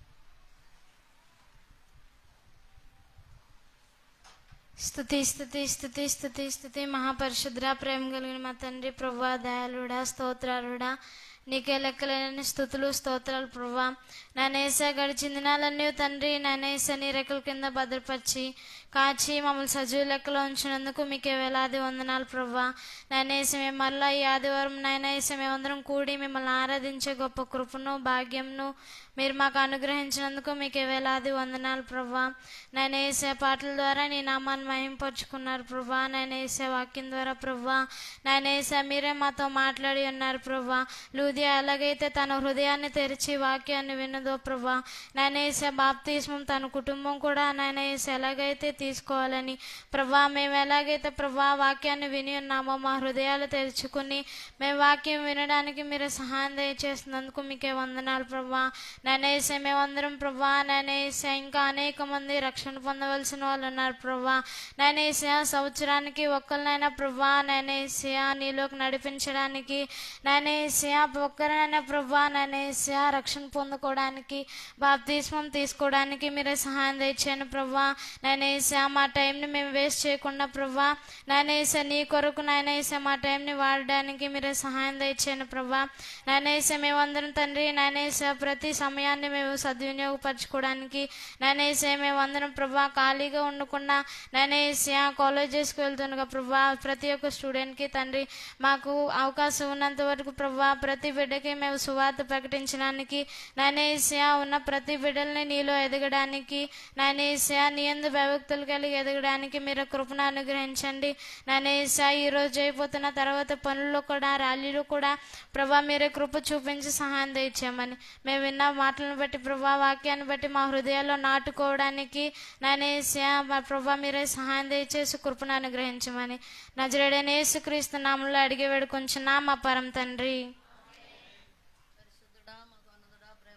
స్థుతి స్థుతి స్థుతి స్థుతి స్థుతి మహాపరిశుద్ర ప్రేమ కలిగిన మా తండ్రి ప్రభా దయాళుడా స్తోత్రాలుడా నీకే లెక్కలేని స్థుతులు స్తోత్రాలు ప్రభా నానేస గడిచిన దినాలన్నీ తండ్రి నానేస నీ రెక్కల కింద భద్రపరిచి కాచి మమ్మల్ని సజీవ లెక్కలో ఉంచినందుకు మీకే వేలాది వందనాలు ప్రభా నానేస మేము మళ్ళా ఈ ఆదివారం నాయనేస మేమందరం కూడి మిమ్మల్ని ఆరాధించే గొప్ప కృపను భాగ్యంను మీరు మాకు అనుగ్రహించినందుకు మీకే వేలాది వందనాలు ప్రభా నేను వేసే పాటల ద్వారా నీ నామాన్ని మహింపరుచుకున్నారు ప్రభా నేను వేసే వాక్యం ద్వారా ప్రభా నేను వేసే మీరే మాతో మాట్లాడి ఉన్నారు ప్రభా లూదియా ఎలాగైతే తన హృదయాన్ని తెరిచి వాక్యాన్ని విన్నదో ప్రభా నేను వేసే బాప్తిస్మం తన కుటుంబం కూడా నేను వేసే ఎలాగైతే తీసుకోవాలని ప్రభా మేము ఎలాగైతే ప్రభా వాక్యాన్ని విని ఉన్నామో మా హృదయాలు తెరుచుకుని మేము వాక్యం వినడానికి మీరు సహాయం దయచేసినందుకు మీకే వందనాలు ప్రభా నేనేసే మేమందరం ప్రభా నేనేసే ఇంకా అనేక మంది రక్షణ పొందవలసిన వాళ్ళు ఉన్నారు ప్రభా నేనేసే సంవత్సరానికి ఒక్కరినైనా ప్రభా నేనేసే నీలోకి నడిపించడానికి నేనేసే ఒక్కరైనా ప్రభా నేనేసే రక్షణ పొందుకోవడానికి బాప్తిస్మం తీసుకోవడానికి మీరే సహాయం తెచ్చాను ప్రభా నేనేసే మా టైంని మేము వేస్ట్ చేయకుండా ప్రభా నేనేసే నీ కొరకు నేనేసే మా టైంని వాడడానికి మీరే సహాయం తెచ్చాను ప్రభా నేనేసే మేమందరం తండ్రి నేనేసే ప్రతి సమయాన్ని మేము సద్వినియోగపరచుకోవడానికి నేనేసే మేమందరం ప్రభా ఖాళీగా ఉండకుండా నేనేసే కాలేజెస్కి వెళ్తుండగా ప్రభా ప్రతి ఒక్క స్టూడెంట్కి తండ్రి మాకు అవకాశం ఉన్నంత వరకు ప్రభా ప్రతి బిడ్డకి మేము సువార్త ప్రకటించడానికి నేనేసే ఉన్న ప్రతి బిడ్డల్ని నీలో ఎదగడానికి నేనేసే నీ ఎందు భయభక్తులు కలిగి ఎదగడానికి మీరు కృపను అనుగ్రహించండి నేనేసా ఈ రోజు అయిపోతున్న తర్వాత పనుల్లో కూడా ర్యాలీలో కూడా ప్రభా మీరే కృప చూపించి సహాయం తెచ్చామని మేము విన్న మాటలను బట్టి ప్రభా వాక్యాన్ని బట్టి మా హృదయాల్లో నాటుకోవడానికి నేనేసా మా ప్రభా మీరే సహాయం దయచేసి కృపను అనుగ్రహించమని నజరేడైన యేసుక్రీస్తు నామంలో అడిగి వేడుకొంచున్నా మా పరం తండ్రి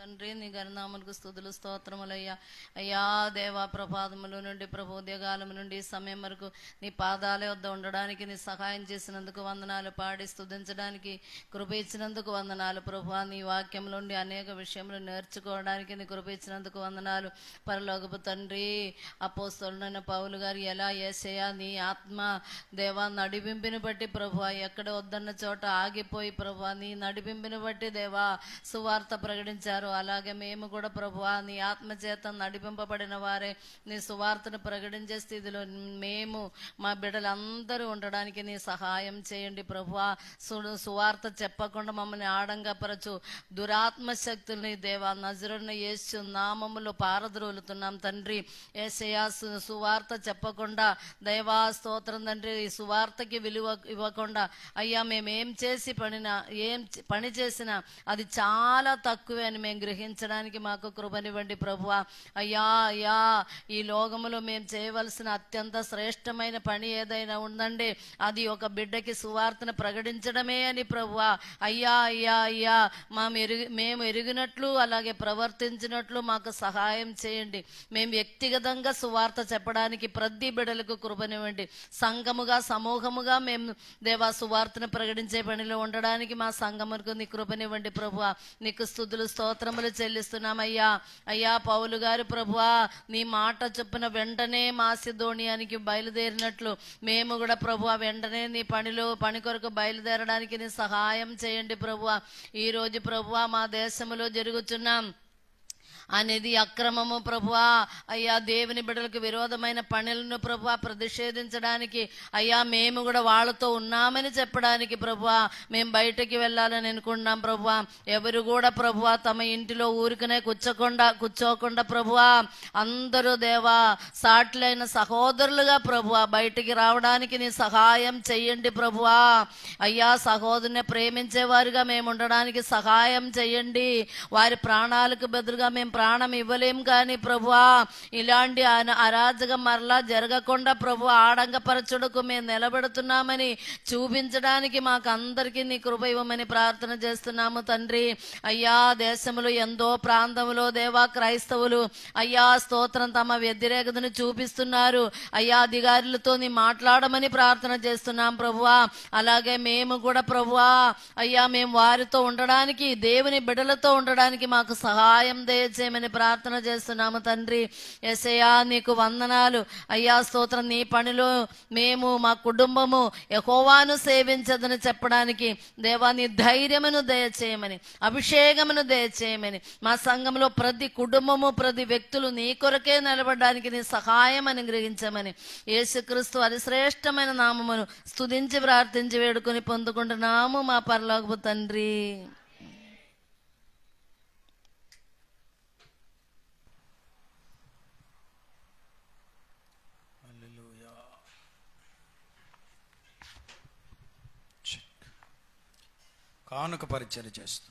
తండ్రి నీ గణనామలకు స్థుతులు స్తోత్రములయ్యా అయ్యా దేవా ప్రపాదముల నుండి ప్రభు ఉదయకాలం నుండి ఈ సమయం వరకు నీ పాదాల వద్ద ఉండడానికి నీ సహాయం చేసినందుకు వందనాలు పాడి స్తుతించడానికి కృప ఇచ్చినందుకు వందనాలు ప్రభు నీ వాక్యం నుండి అనేక విషయములు నేర్చుకోవడానికి నీ కృప ఇచ్చినందుకు వందనాలు పరలోకపు తండ్రి అపోస్తలుడైన పౌలు గారు ఎలా ఏసయ్యా నీ ఆత్మ దేవా నడిపింపిని బట్టి ప్రభు ఎక్కడ వద్దన్న చోట ఆగిపోయి ప్రభు నీ నడిపింపిని బట్టి దేవా సువార్త ప్రకటించారు అలాగే మేము కూడా ప్రభు నీ ఆత్మ చేత నడిపింపబడిన వారే నీ సువార్తను ప్రకటించే స్థితిలో మేము మా బిడ్డలందరూ ఉండడానికి నీ సహాయం చేయండి ప్రభు సువార్త చెప్పకుండా మమ్మల్ని ఆడంగపరచు దురాత్మ శక్తుల్ని దేవా నజరున్న యేసు నామములో పారద్రోలుతున్నాం తండ్రి ఏసయా సు- సువార్త చెప్పకుండా దైవా స్తోత్రం తండ్రి ఈ సువార్తకి విలువ ఇవ్వకుండా అయ్యా మేము ఏం చేసి పనినా ఏం చే- పని చేసినా అది చాలా తక్కువే అని మేము గ్రహించడానికి మాకు కృపనివ్వండి ప్రభువా అయ్యా అయ్యా ఈ లోకములో మేము చేయవలసిన అత్యంత శ్రేష్టమైన పని ఏదైనా ఉందండి అది ఒక బిడ్డకి సువార్తను ప్రకటించడమే అని ప్రభువా అయ్యా అయ్యా అయ్యా మా ఎరుగు మేము ఎరిగినట్లు అలాగే ప్రవర్తించినట్లు మాకు సహాయం చేయండి మేము వ్యక్తిగతంగా సువార్త చెప్పడానికి ప్రతి బిడ్డలకు కృపనివ్వండి సంఘముగా సమూహముగా మేము దేవా సువార్తను ప్రకటించే పనిలో ఉండడానికి మా సంఘములకు నీ కృపనివ్వండి ప్రభువా నీకు స్థుతులు స్తోత్రములు చెల్లిస్తున్నామయ్యా అయ్యా పౌలు గారు ప్రభువా నీ మాట చొప్పున వెంటనే మాసిధోనియానికి బయలుదేరినట్లు మేము కూడా ప్రభువా వెంటనే నీ పనిలో పని కొరకు బయలుదేరడానికి నీ సహాయం చేయండి ప్రభువా ఈ రోజు ప్రభువా మా దేశంలో జరుగుచున్నాం అనేది అక్రమము ప్రభువా అయ్యా దేవుని బిడ్డలకు విరోధమైన పనులను ప్రభువా ప్రతిషేధించడానికి అయ్యా మేము కూడా వాళ్ళతో ఉన్నామని చెప్పడానికి ప్రభువా మేము బయటకి వెళ్ళాలని అనుకుంటున్నాం ప్రభువా ఎవరు కూడా ప్రభువా తమ ఇంటిలో ఊరికనే కూర్చోకుండా కూర్చోకుండా ప్రభువా అందరూ దేవా సాట్లైన సహోదరులుగా ప్రభువా బయటికి రావడానికి నీ సహాయం చెయ్యండి ప్రభువా అయ్యా సహోదరుని ప్రేమించేవారుగా మేము ఉండడానికి సహాయం చెయ్యండి వారి ప్రాణాలకు బదులుగా మేము ప్రాణం ఇవ్వలేం కానీ ప్రభువా ఇలాంటి అన- అరాజకం మరలా జరగకుండా ప్రభు ఆడంగపరచుడుకు మేము నిలబెడుతున్నామని చూపించడానికి మాకు అందరికీ నీ కృప ఇవ్వమని ప్రార్థన చేస్తున్నాము తండ్రి అయ్యా దేశంలో ఎంతో ప్రాంతంలో దేవా క్రైస్తవులు అయ్యా స్తోత్రం తమ వ్యతిరేకతను చూపిస్తున్నారు అయ్యా అధికారులతో నీ మాట్లాడమని ప్రార్థన చేస్తున్నాం ప్రభువా అలాగే మేము కూడా ప్రభువా అయ్యా మేము వారితో ఉండడానికి దేవుని బిడలతో ఉండడానికి మాకు సహాయం దయచేయమని ప్రార్థన చేస్తున్నాము తండ్రి ఎసయ్యా నీకు వందనాలు అయ్యా స్తోత్రం నీ పనిలో మేము మా కుటుంబము యహోవాను సేవించదని చెప్పడానికి దేవా నీ ధైర్యమును దయచేయమని అభిషేకమును దయచేయమని మా సంఘంలో ప్రతి కుటుంబము ప్రతి వ్యక్తులు నీ కొరకే నిలబడడానికి నీ సహాయం అని గ్రహించమని యేసుక్రీస్తు అది శ్రేష్టమైన నామమును స్తుతించి ప్రార్థించి వేడుకొని పొందుకుంటున్నాము మా పరలోకపు తండ్రి కానుక పరిచయం చేస్తుంది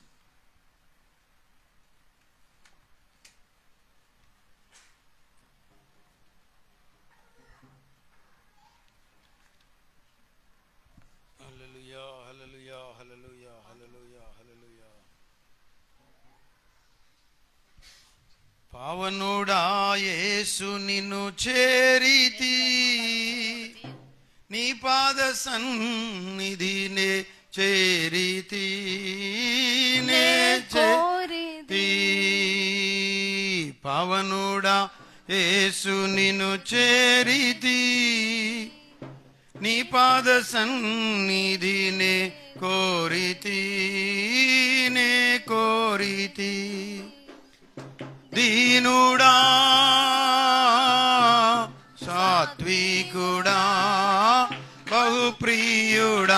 హల్లెలూయా హల్లెలూయా హల్లెలూయా హల్లెలూయా హల్లెలూయా పావనుడా యేసు నిన్ను చేరితి నీ పాద సన్నిధినే చేరితి నే చేరితి పవనుడా యేసు నిన్ను చేరితి నీ పాద సన్నిధినే కోరితి నే కోరితి దీనుడా సాత్వికుడా బహుప్రియుడా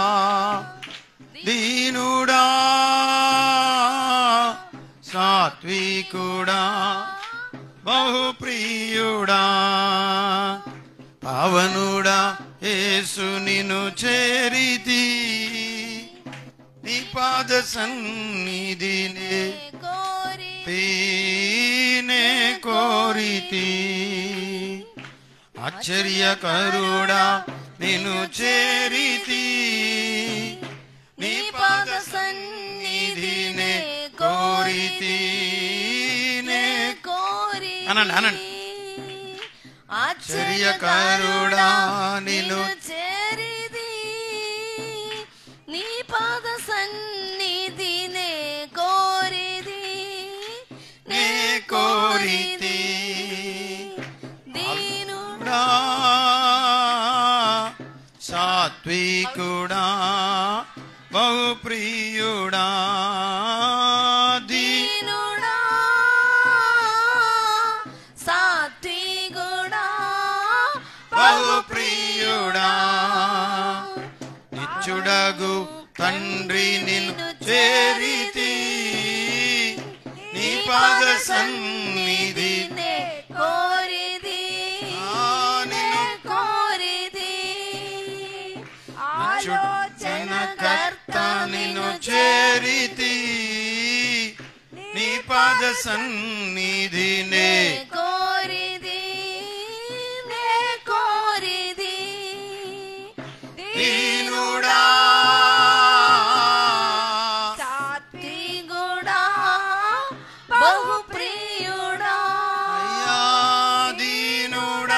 దీనుడా సాత్వికుడా బహుప్రియుడా పవనుడా యేసు నిన్ను చేరితి నీ పాద సన్నిధినే కోరి తీనే కోరితి ఆశ్చర్యకరుడా నిన్ను చేరితి నీ పాద సన్నిధినే కోరి కోరితి నే కోరి అనండి, అనండి. ఆశ్చర్యకరుడా నిన్ను చేరిది నీ పాద సన్నిధి నే కోరిది నే కోరితి దీను కూడా సాత్వికుడా బహుప్రియుడా దీ దీనుడా సాత్వికుడా బహుప్రియుడా నిత్యుడగు తండ్రి నిన్ను చేరితి నీ పాద సన్నిధి నే కోరిది ఆ నిన్ను కోరిది ఆలోచన కర్త నిన్ను చేరితి నీ పాద సన్నిధి నే కోరిది నే కోరిది దీనుడా సాత్వికుడా బహుప్రియుడా అయ్యా దీనుడా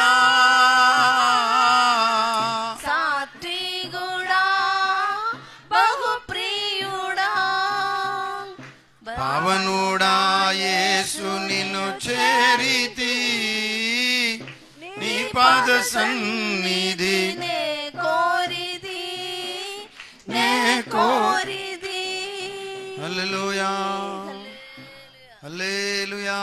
సాత్వికుడా బహుప్రియుడా పవనుడా యేసు నిన్ను చేరితి నీ పాద సన్నిధి నే కోరిది నే నే కోరిది హల్లెలూయా హల్లెలూయా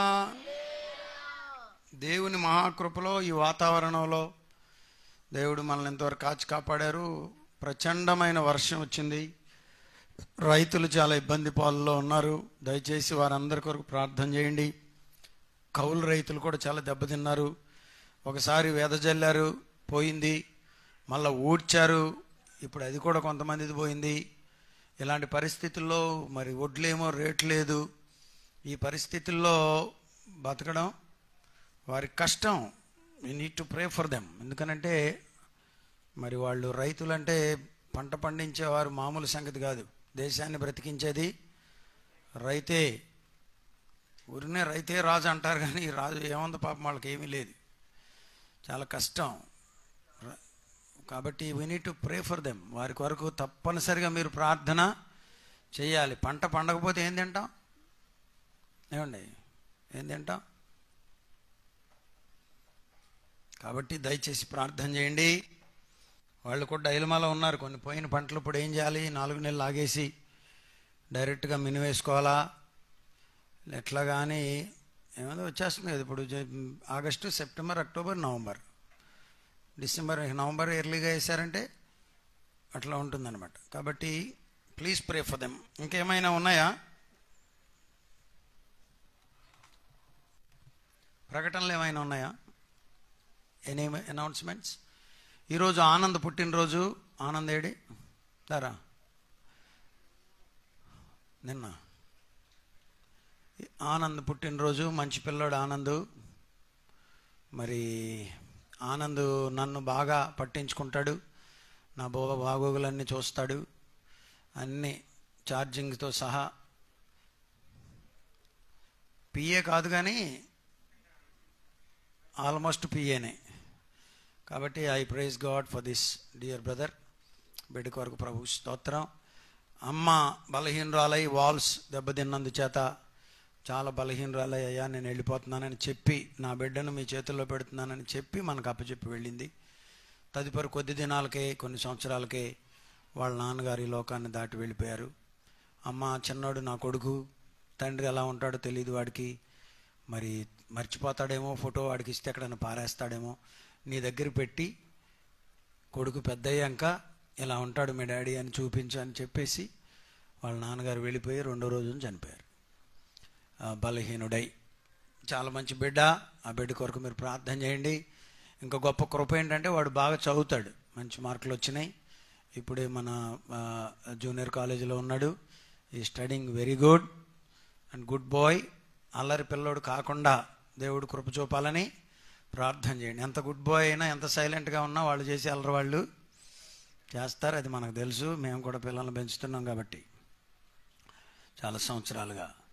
దేవుని మహాకృపలో ఈ వాతావరణంలో దేవుడు మనల్ని ఎంతవరకు కాచి కాపాడారు ప్రచండమైన వర్షం వచ్చింది రైతులు చాలా ఇబ్బంది పాలలో ఉన్నారు దయచేసి వారందరి కొరకు ప్రార్థన చేయండి కౌలు రైతులు కూడా చాలా దెబ్బతిన్నారు ఒకసారి వెదజల్లారు పోయింది మళ్ళీ ఊడ్చారు ఇప్పుడు అది కూడా కొంతమందిది పోయింది ఇలాంటి పరిస్థితుల్లో మరి వడ్లేమో రేట్ లేదు ఈ పరిస్థితుల్లో బతకడం వారి కష్టం we need to pray for them ఎందుకనంటే మరి వాళ్ళు రైతులంటే పంట పండించేవారు మామూలు సంగతి కాదు దేశాన్ని బ్రతికించేది రైతే ఊరినే రైతే రాజు అంటారు కానీ ఈ రాజు ఏముంది పాపం వాళ్ళకి ఏమీ లేదు చాలా కష్టం ర- కాబట్టి we need to pray for them వారి కొరకు తప్పనిసరిగా మీరు ప్రార్థన చేయాలి పంట పండకపోతే ఏం తింటాం ఏమండి ఏం తింటాం కాబట్టి దయచేసి ప్రార్థన చేయండి వాళ్ళు కూడా డైలమాలో ఉన్నారు కొన్ని పోయిన పంటలు ఇప్పుడు ఏం చేయాలి నాలుగు నెలలు ఆగేసి డైరెక్ట్గా మినివేసుకోవాలా ఎట్లా కానీ ఏమైనా వచ్చేస్తుంది కదా ఇప్పుడు జ- August September October November December November ఎర్లీగా వేసారంటే అట్లా ఉంటుందన్నమాట కాబట్టి ప్లీజ్ ప్రే ఫర్ దెమ్ ఇంకేమైనా ఉన్నాయా ప్రకటనలు ఏమైనా ఉన్నాయా ఎనీ అనౌన్స్మెంట్స్ ఈరోజు ఆనంద్ పుట్టినరోజు ఆనంద్ ఏడి దారా నిన్న ఆనంద్ పుట్టినరోజు మంచి పిల్లోడు ఆనంద్ మరి ఆనంద్ నన్ను బాగా పట్టించుకుంటాడు నా బో బాగోగులన్నీ చూస్తాడు అన్నీ ఛార్జింగ్తో సహా పిఏ కాదు కానీ ఆల్మోస్ట్ పిఏనే కాబట్టి I praise God for this dear brother బిడ్డ కొరకు ప్రభు స్తోత్రం అమ్మ బలహీనరాలై వాల్స్ దెబ్బతిన్నందు చేత చాలా బలహీనరాలై అయ్యా నేను వెళ్ళిపోతున్నానని చెప్పి నా బిడ్డను మీ చేతుల్లో పెడుతున్నానని చెప్పి మనకు అప్పచెప్పి వెళ్ళింది తదుపరి కొద్ది దినాలకే కొన్ని సంవత్సరాలకే వాళ్ళ నాన్నగారు ఈ లోకాన్ని దాటి వెళ్ళిపోయారు అమ్మ చిన్నోడు నా కొడుకు తండ్రి ఎలా ఉంటాడో తెలియదు వాడికి మరి మర్చిపోతాడేమో ఫోటో వాడికి ఇస్తే ఎక్కడైనా పారేస్తాడేమో నీ దగ్గర పెట్టి కొడుకు పెద్ద అయ్యాక ఇలా ఉంటాడు మీ డాడీ అని చూపించు అని చెప్పేసి వాళ్ళ నాన్నగారు వెళ్ళిపోయి రెండో రోజున చనిపోయారు ఆ, బలహీనుడై చాలా మంచి బిడ్డ ఆ బిడ్డ కొరకు మీరు ప్రార్థన చేయండి ఇంకా గొప్ప కృప ఏంటంటే వాడు బాగా చదువుతాడు మంచి మార్కులు వచ్చినాయి ఇప్పుడే మన ఆ, జూనియర్ కాలేజీలో ఉన్నాడు ఈ studying very good and good boy అల్లరి పిల్లోడు కాకుండా దేవుడు కృప చూపాలని ప్రార్థన చేయండి ఎంత గుడ్ బాయ్ అయినా ఎంత సైలెంట్గా ఉన్నా వాళ్ళు చేసే అల్లరి వాళ్ళు చేస్తారు అది మనకు తెలుసు మేము కూడా పిల్లల్ని పెంచుతున్నాం కాబట్టి చాలా సంవత్సరాలుగా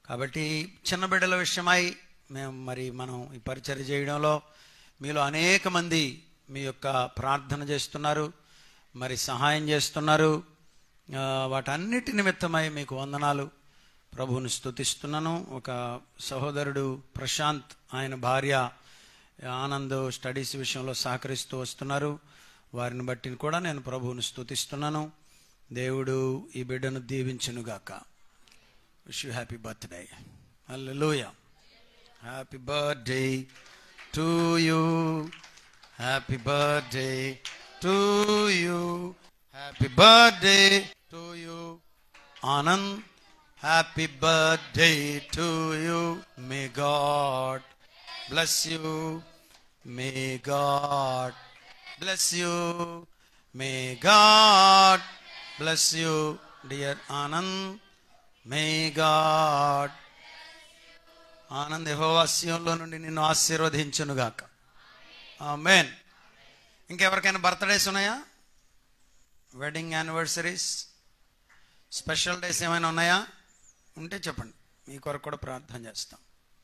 కాబట్టి చిన్న బిడ్డల విషయమై మేము మరి మనం ఈ పరిచర్య చేయడంలో మీలో అనేక మంది మీ యొక్క ప్రార్థన చేస్తున్నారు మరి సహాయం చేస్తున్నారు ఆ, వాటన్నిటి నిమిత్తమై మీకు వందనాలు ప్రభువుని స్తుతిస్తున్నాను ఒక సహోదరుడు ప్రశాంత్ ఆయన భార్య ఆనంద్ స్టడీస్ విషయంలో సహకరిస్తూ వస్తున్నారు వారిని బట్టి కూడా నేను ప్రభువుని స్తుతిస్తున్నాను దేవుడు ఈ బిడ్డను దీవించునుగాక విష్ యూ హ్యాపీ బర్త్డే హల్లెలూయా happy birthday to you happy birthday to you happy birthday to you Anand happy birthday to you may God bless you may God bless you may God bless you dear Anand may God Anand యహోవాస్యంలో నుండి నిన్ను ఆశీర్వదించునుగాక amen ఇంకెవరికైనా birthdays ఉన్నాయా wedding anniversaries special days ఏమైనా ఉన్నాయా ఉంటే చెప్పండి మీ కొరకు కూడా ప్రార్థన చేస్తాం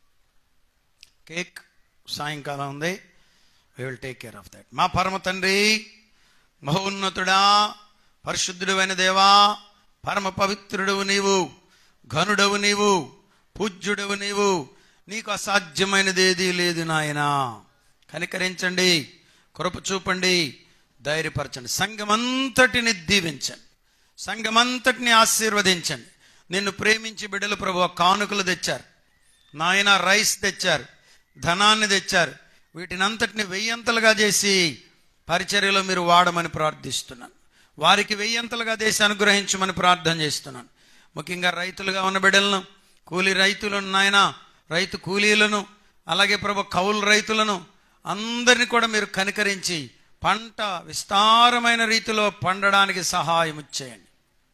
కేక్ సాయంకాలం ఉంది we will take care of that మా పరమ తండ్రి మహోన్నతుడా పరిశుద్ధుడైన దేవా పరమ పవిత్రుడవు నీవు ఘనుడవు నీవు పూజ్యుడవు నీవు నీకు అసాధ్యమైనది ఏదీ లేదు నాయనా కనికరించండి కృప చూపండి ధైర్యపరచండి సంఘమంతటిని దీవించండి సంఘమంతటిని ఆశీర్వదించండి నిన్ను ప్రేమించి బిడ్డలు ప్రభు కానుకలు తెచ్చారు నాయన రైస్ తెచ్చారు ధనాన్ని తెచ్చారు వీటినంతటిని వెయ్యంతలుగా చేసి పరిచర్యలో మీరు వాడమని ప్రార్థిస్తున్నాను వారికి వెయ్యంతలుగా చేసి అనుగ్రహించమని ప్రార్థన చేస్తున్నాను ముఖ్యంగా రైతులుగా ఉన్న బిడ్డలను కూలి రైతులను నాయన రైతు కూలీలను అలాగే ప్రభు కౌలు రైతులను అందరిని కూడా మీరు కనికరించి పంట విస్తారమైన రీతిలో పండడానికి సహాయం చేయండి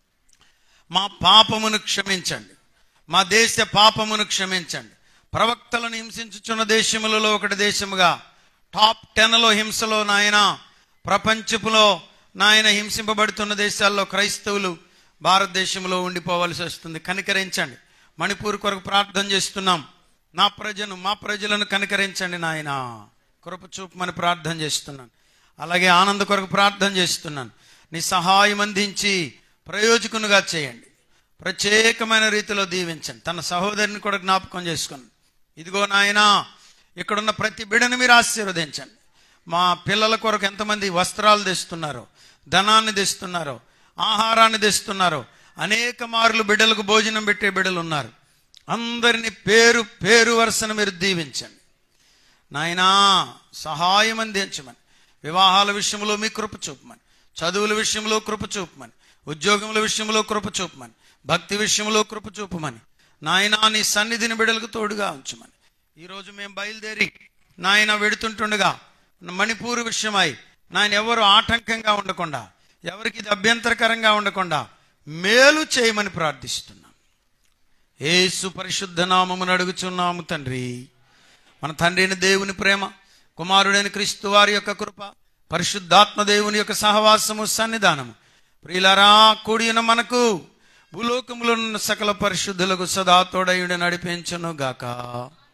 మా పాపమును క్షమించండి మా దేశ పాపమును క్షమించండి ప్రవక్తలను హింసించుచున్న దేశములలో ఒకటి దేశముగా టాప్ టెన్లో హింసలో నాయన ప్రపంచపులో నాయన హింసింపబడుతున్న దేశాల్లో క్రైస్తవులు భారతదేశంలో ఉండిపోవలసి వస్తుంది కనికరించండి మణిపూర్ కొరకు ప్రార్థన చేస్తున్నాం నా ప్రజను మా ప్రజలను కనికరించండి నాయన కృప చూపమని ప్రార్థన చేస్తున్నాను అలాగే ఆనంద కొరకు ప్రార్థన చేస్తున్నాను నీ సహాయం అందించి ప్రయోజకునిగా చేయండి ప్రత్యేకమైన రీతిలో దీవించండి తన సహోదరిని కూడా జ్ఞాపకం చేసుకోండి ఇదిగో నాయనా ఇక్కడున్న ప్రతి బిడని మీరు ఆశీర్వదించండి మా పిల్లల కొరకు ఎంతమంది వస్త్రాలు తెస్తున్నారో ధనాన్ని తెస్తున్నారో ఆహారాన్ని తెస్తున్నారో అనేక మార్లు బిడ్డలకు భోజనం పెట్టే బిడ్డలు ఉన్నారు అందరిని పేరు పేరు వరుసను మీరు దీవించండి నాయనా సహాయం అందించమని వివాహాల విషయంలో మీ కృప చూపమని చదువుల విషయంలో కృప చూపమని ఉద్యోగముల విషయంలో కృప చూపమని భక్తి విషయంలో కృప చూపమని నాయనా నీ సన్నిధిని బిడలకు తోడుగా ఉంచమని ఈరోజు మేము బయలుదేరి నాయన వెడుతుంటుండగా మణిపూర్ విషయమై నాయన ఎవరు ఆటంకంగా ఉండకుండా ఎవరికి ఇది అభ్యంతరకరంగా ఉండకుండా మేలు చేయమని ప్రార్థిస్తున్నాం ఏసు పరిశుద్ధ నామమును అడుగుచున్నాము తండ్రి మన తండ్రి అయిన దేవుని ప్రేమ కుమారుడైన క్రీస్తు వారి యొక్క కృప పరిశుద్ధాత్మ దేవుని యొక్క సహవాసము సన్నిధానము ప్రియులరా కూడిన మనకు భూలోకములో ఉన్న సకల పరిశుద్ధులకు సదా తోడయుడు నడిపించును గాక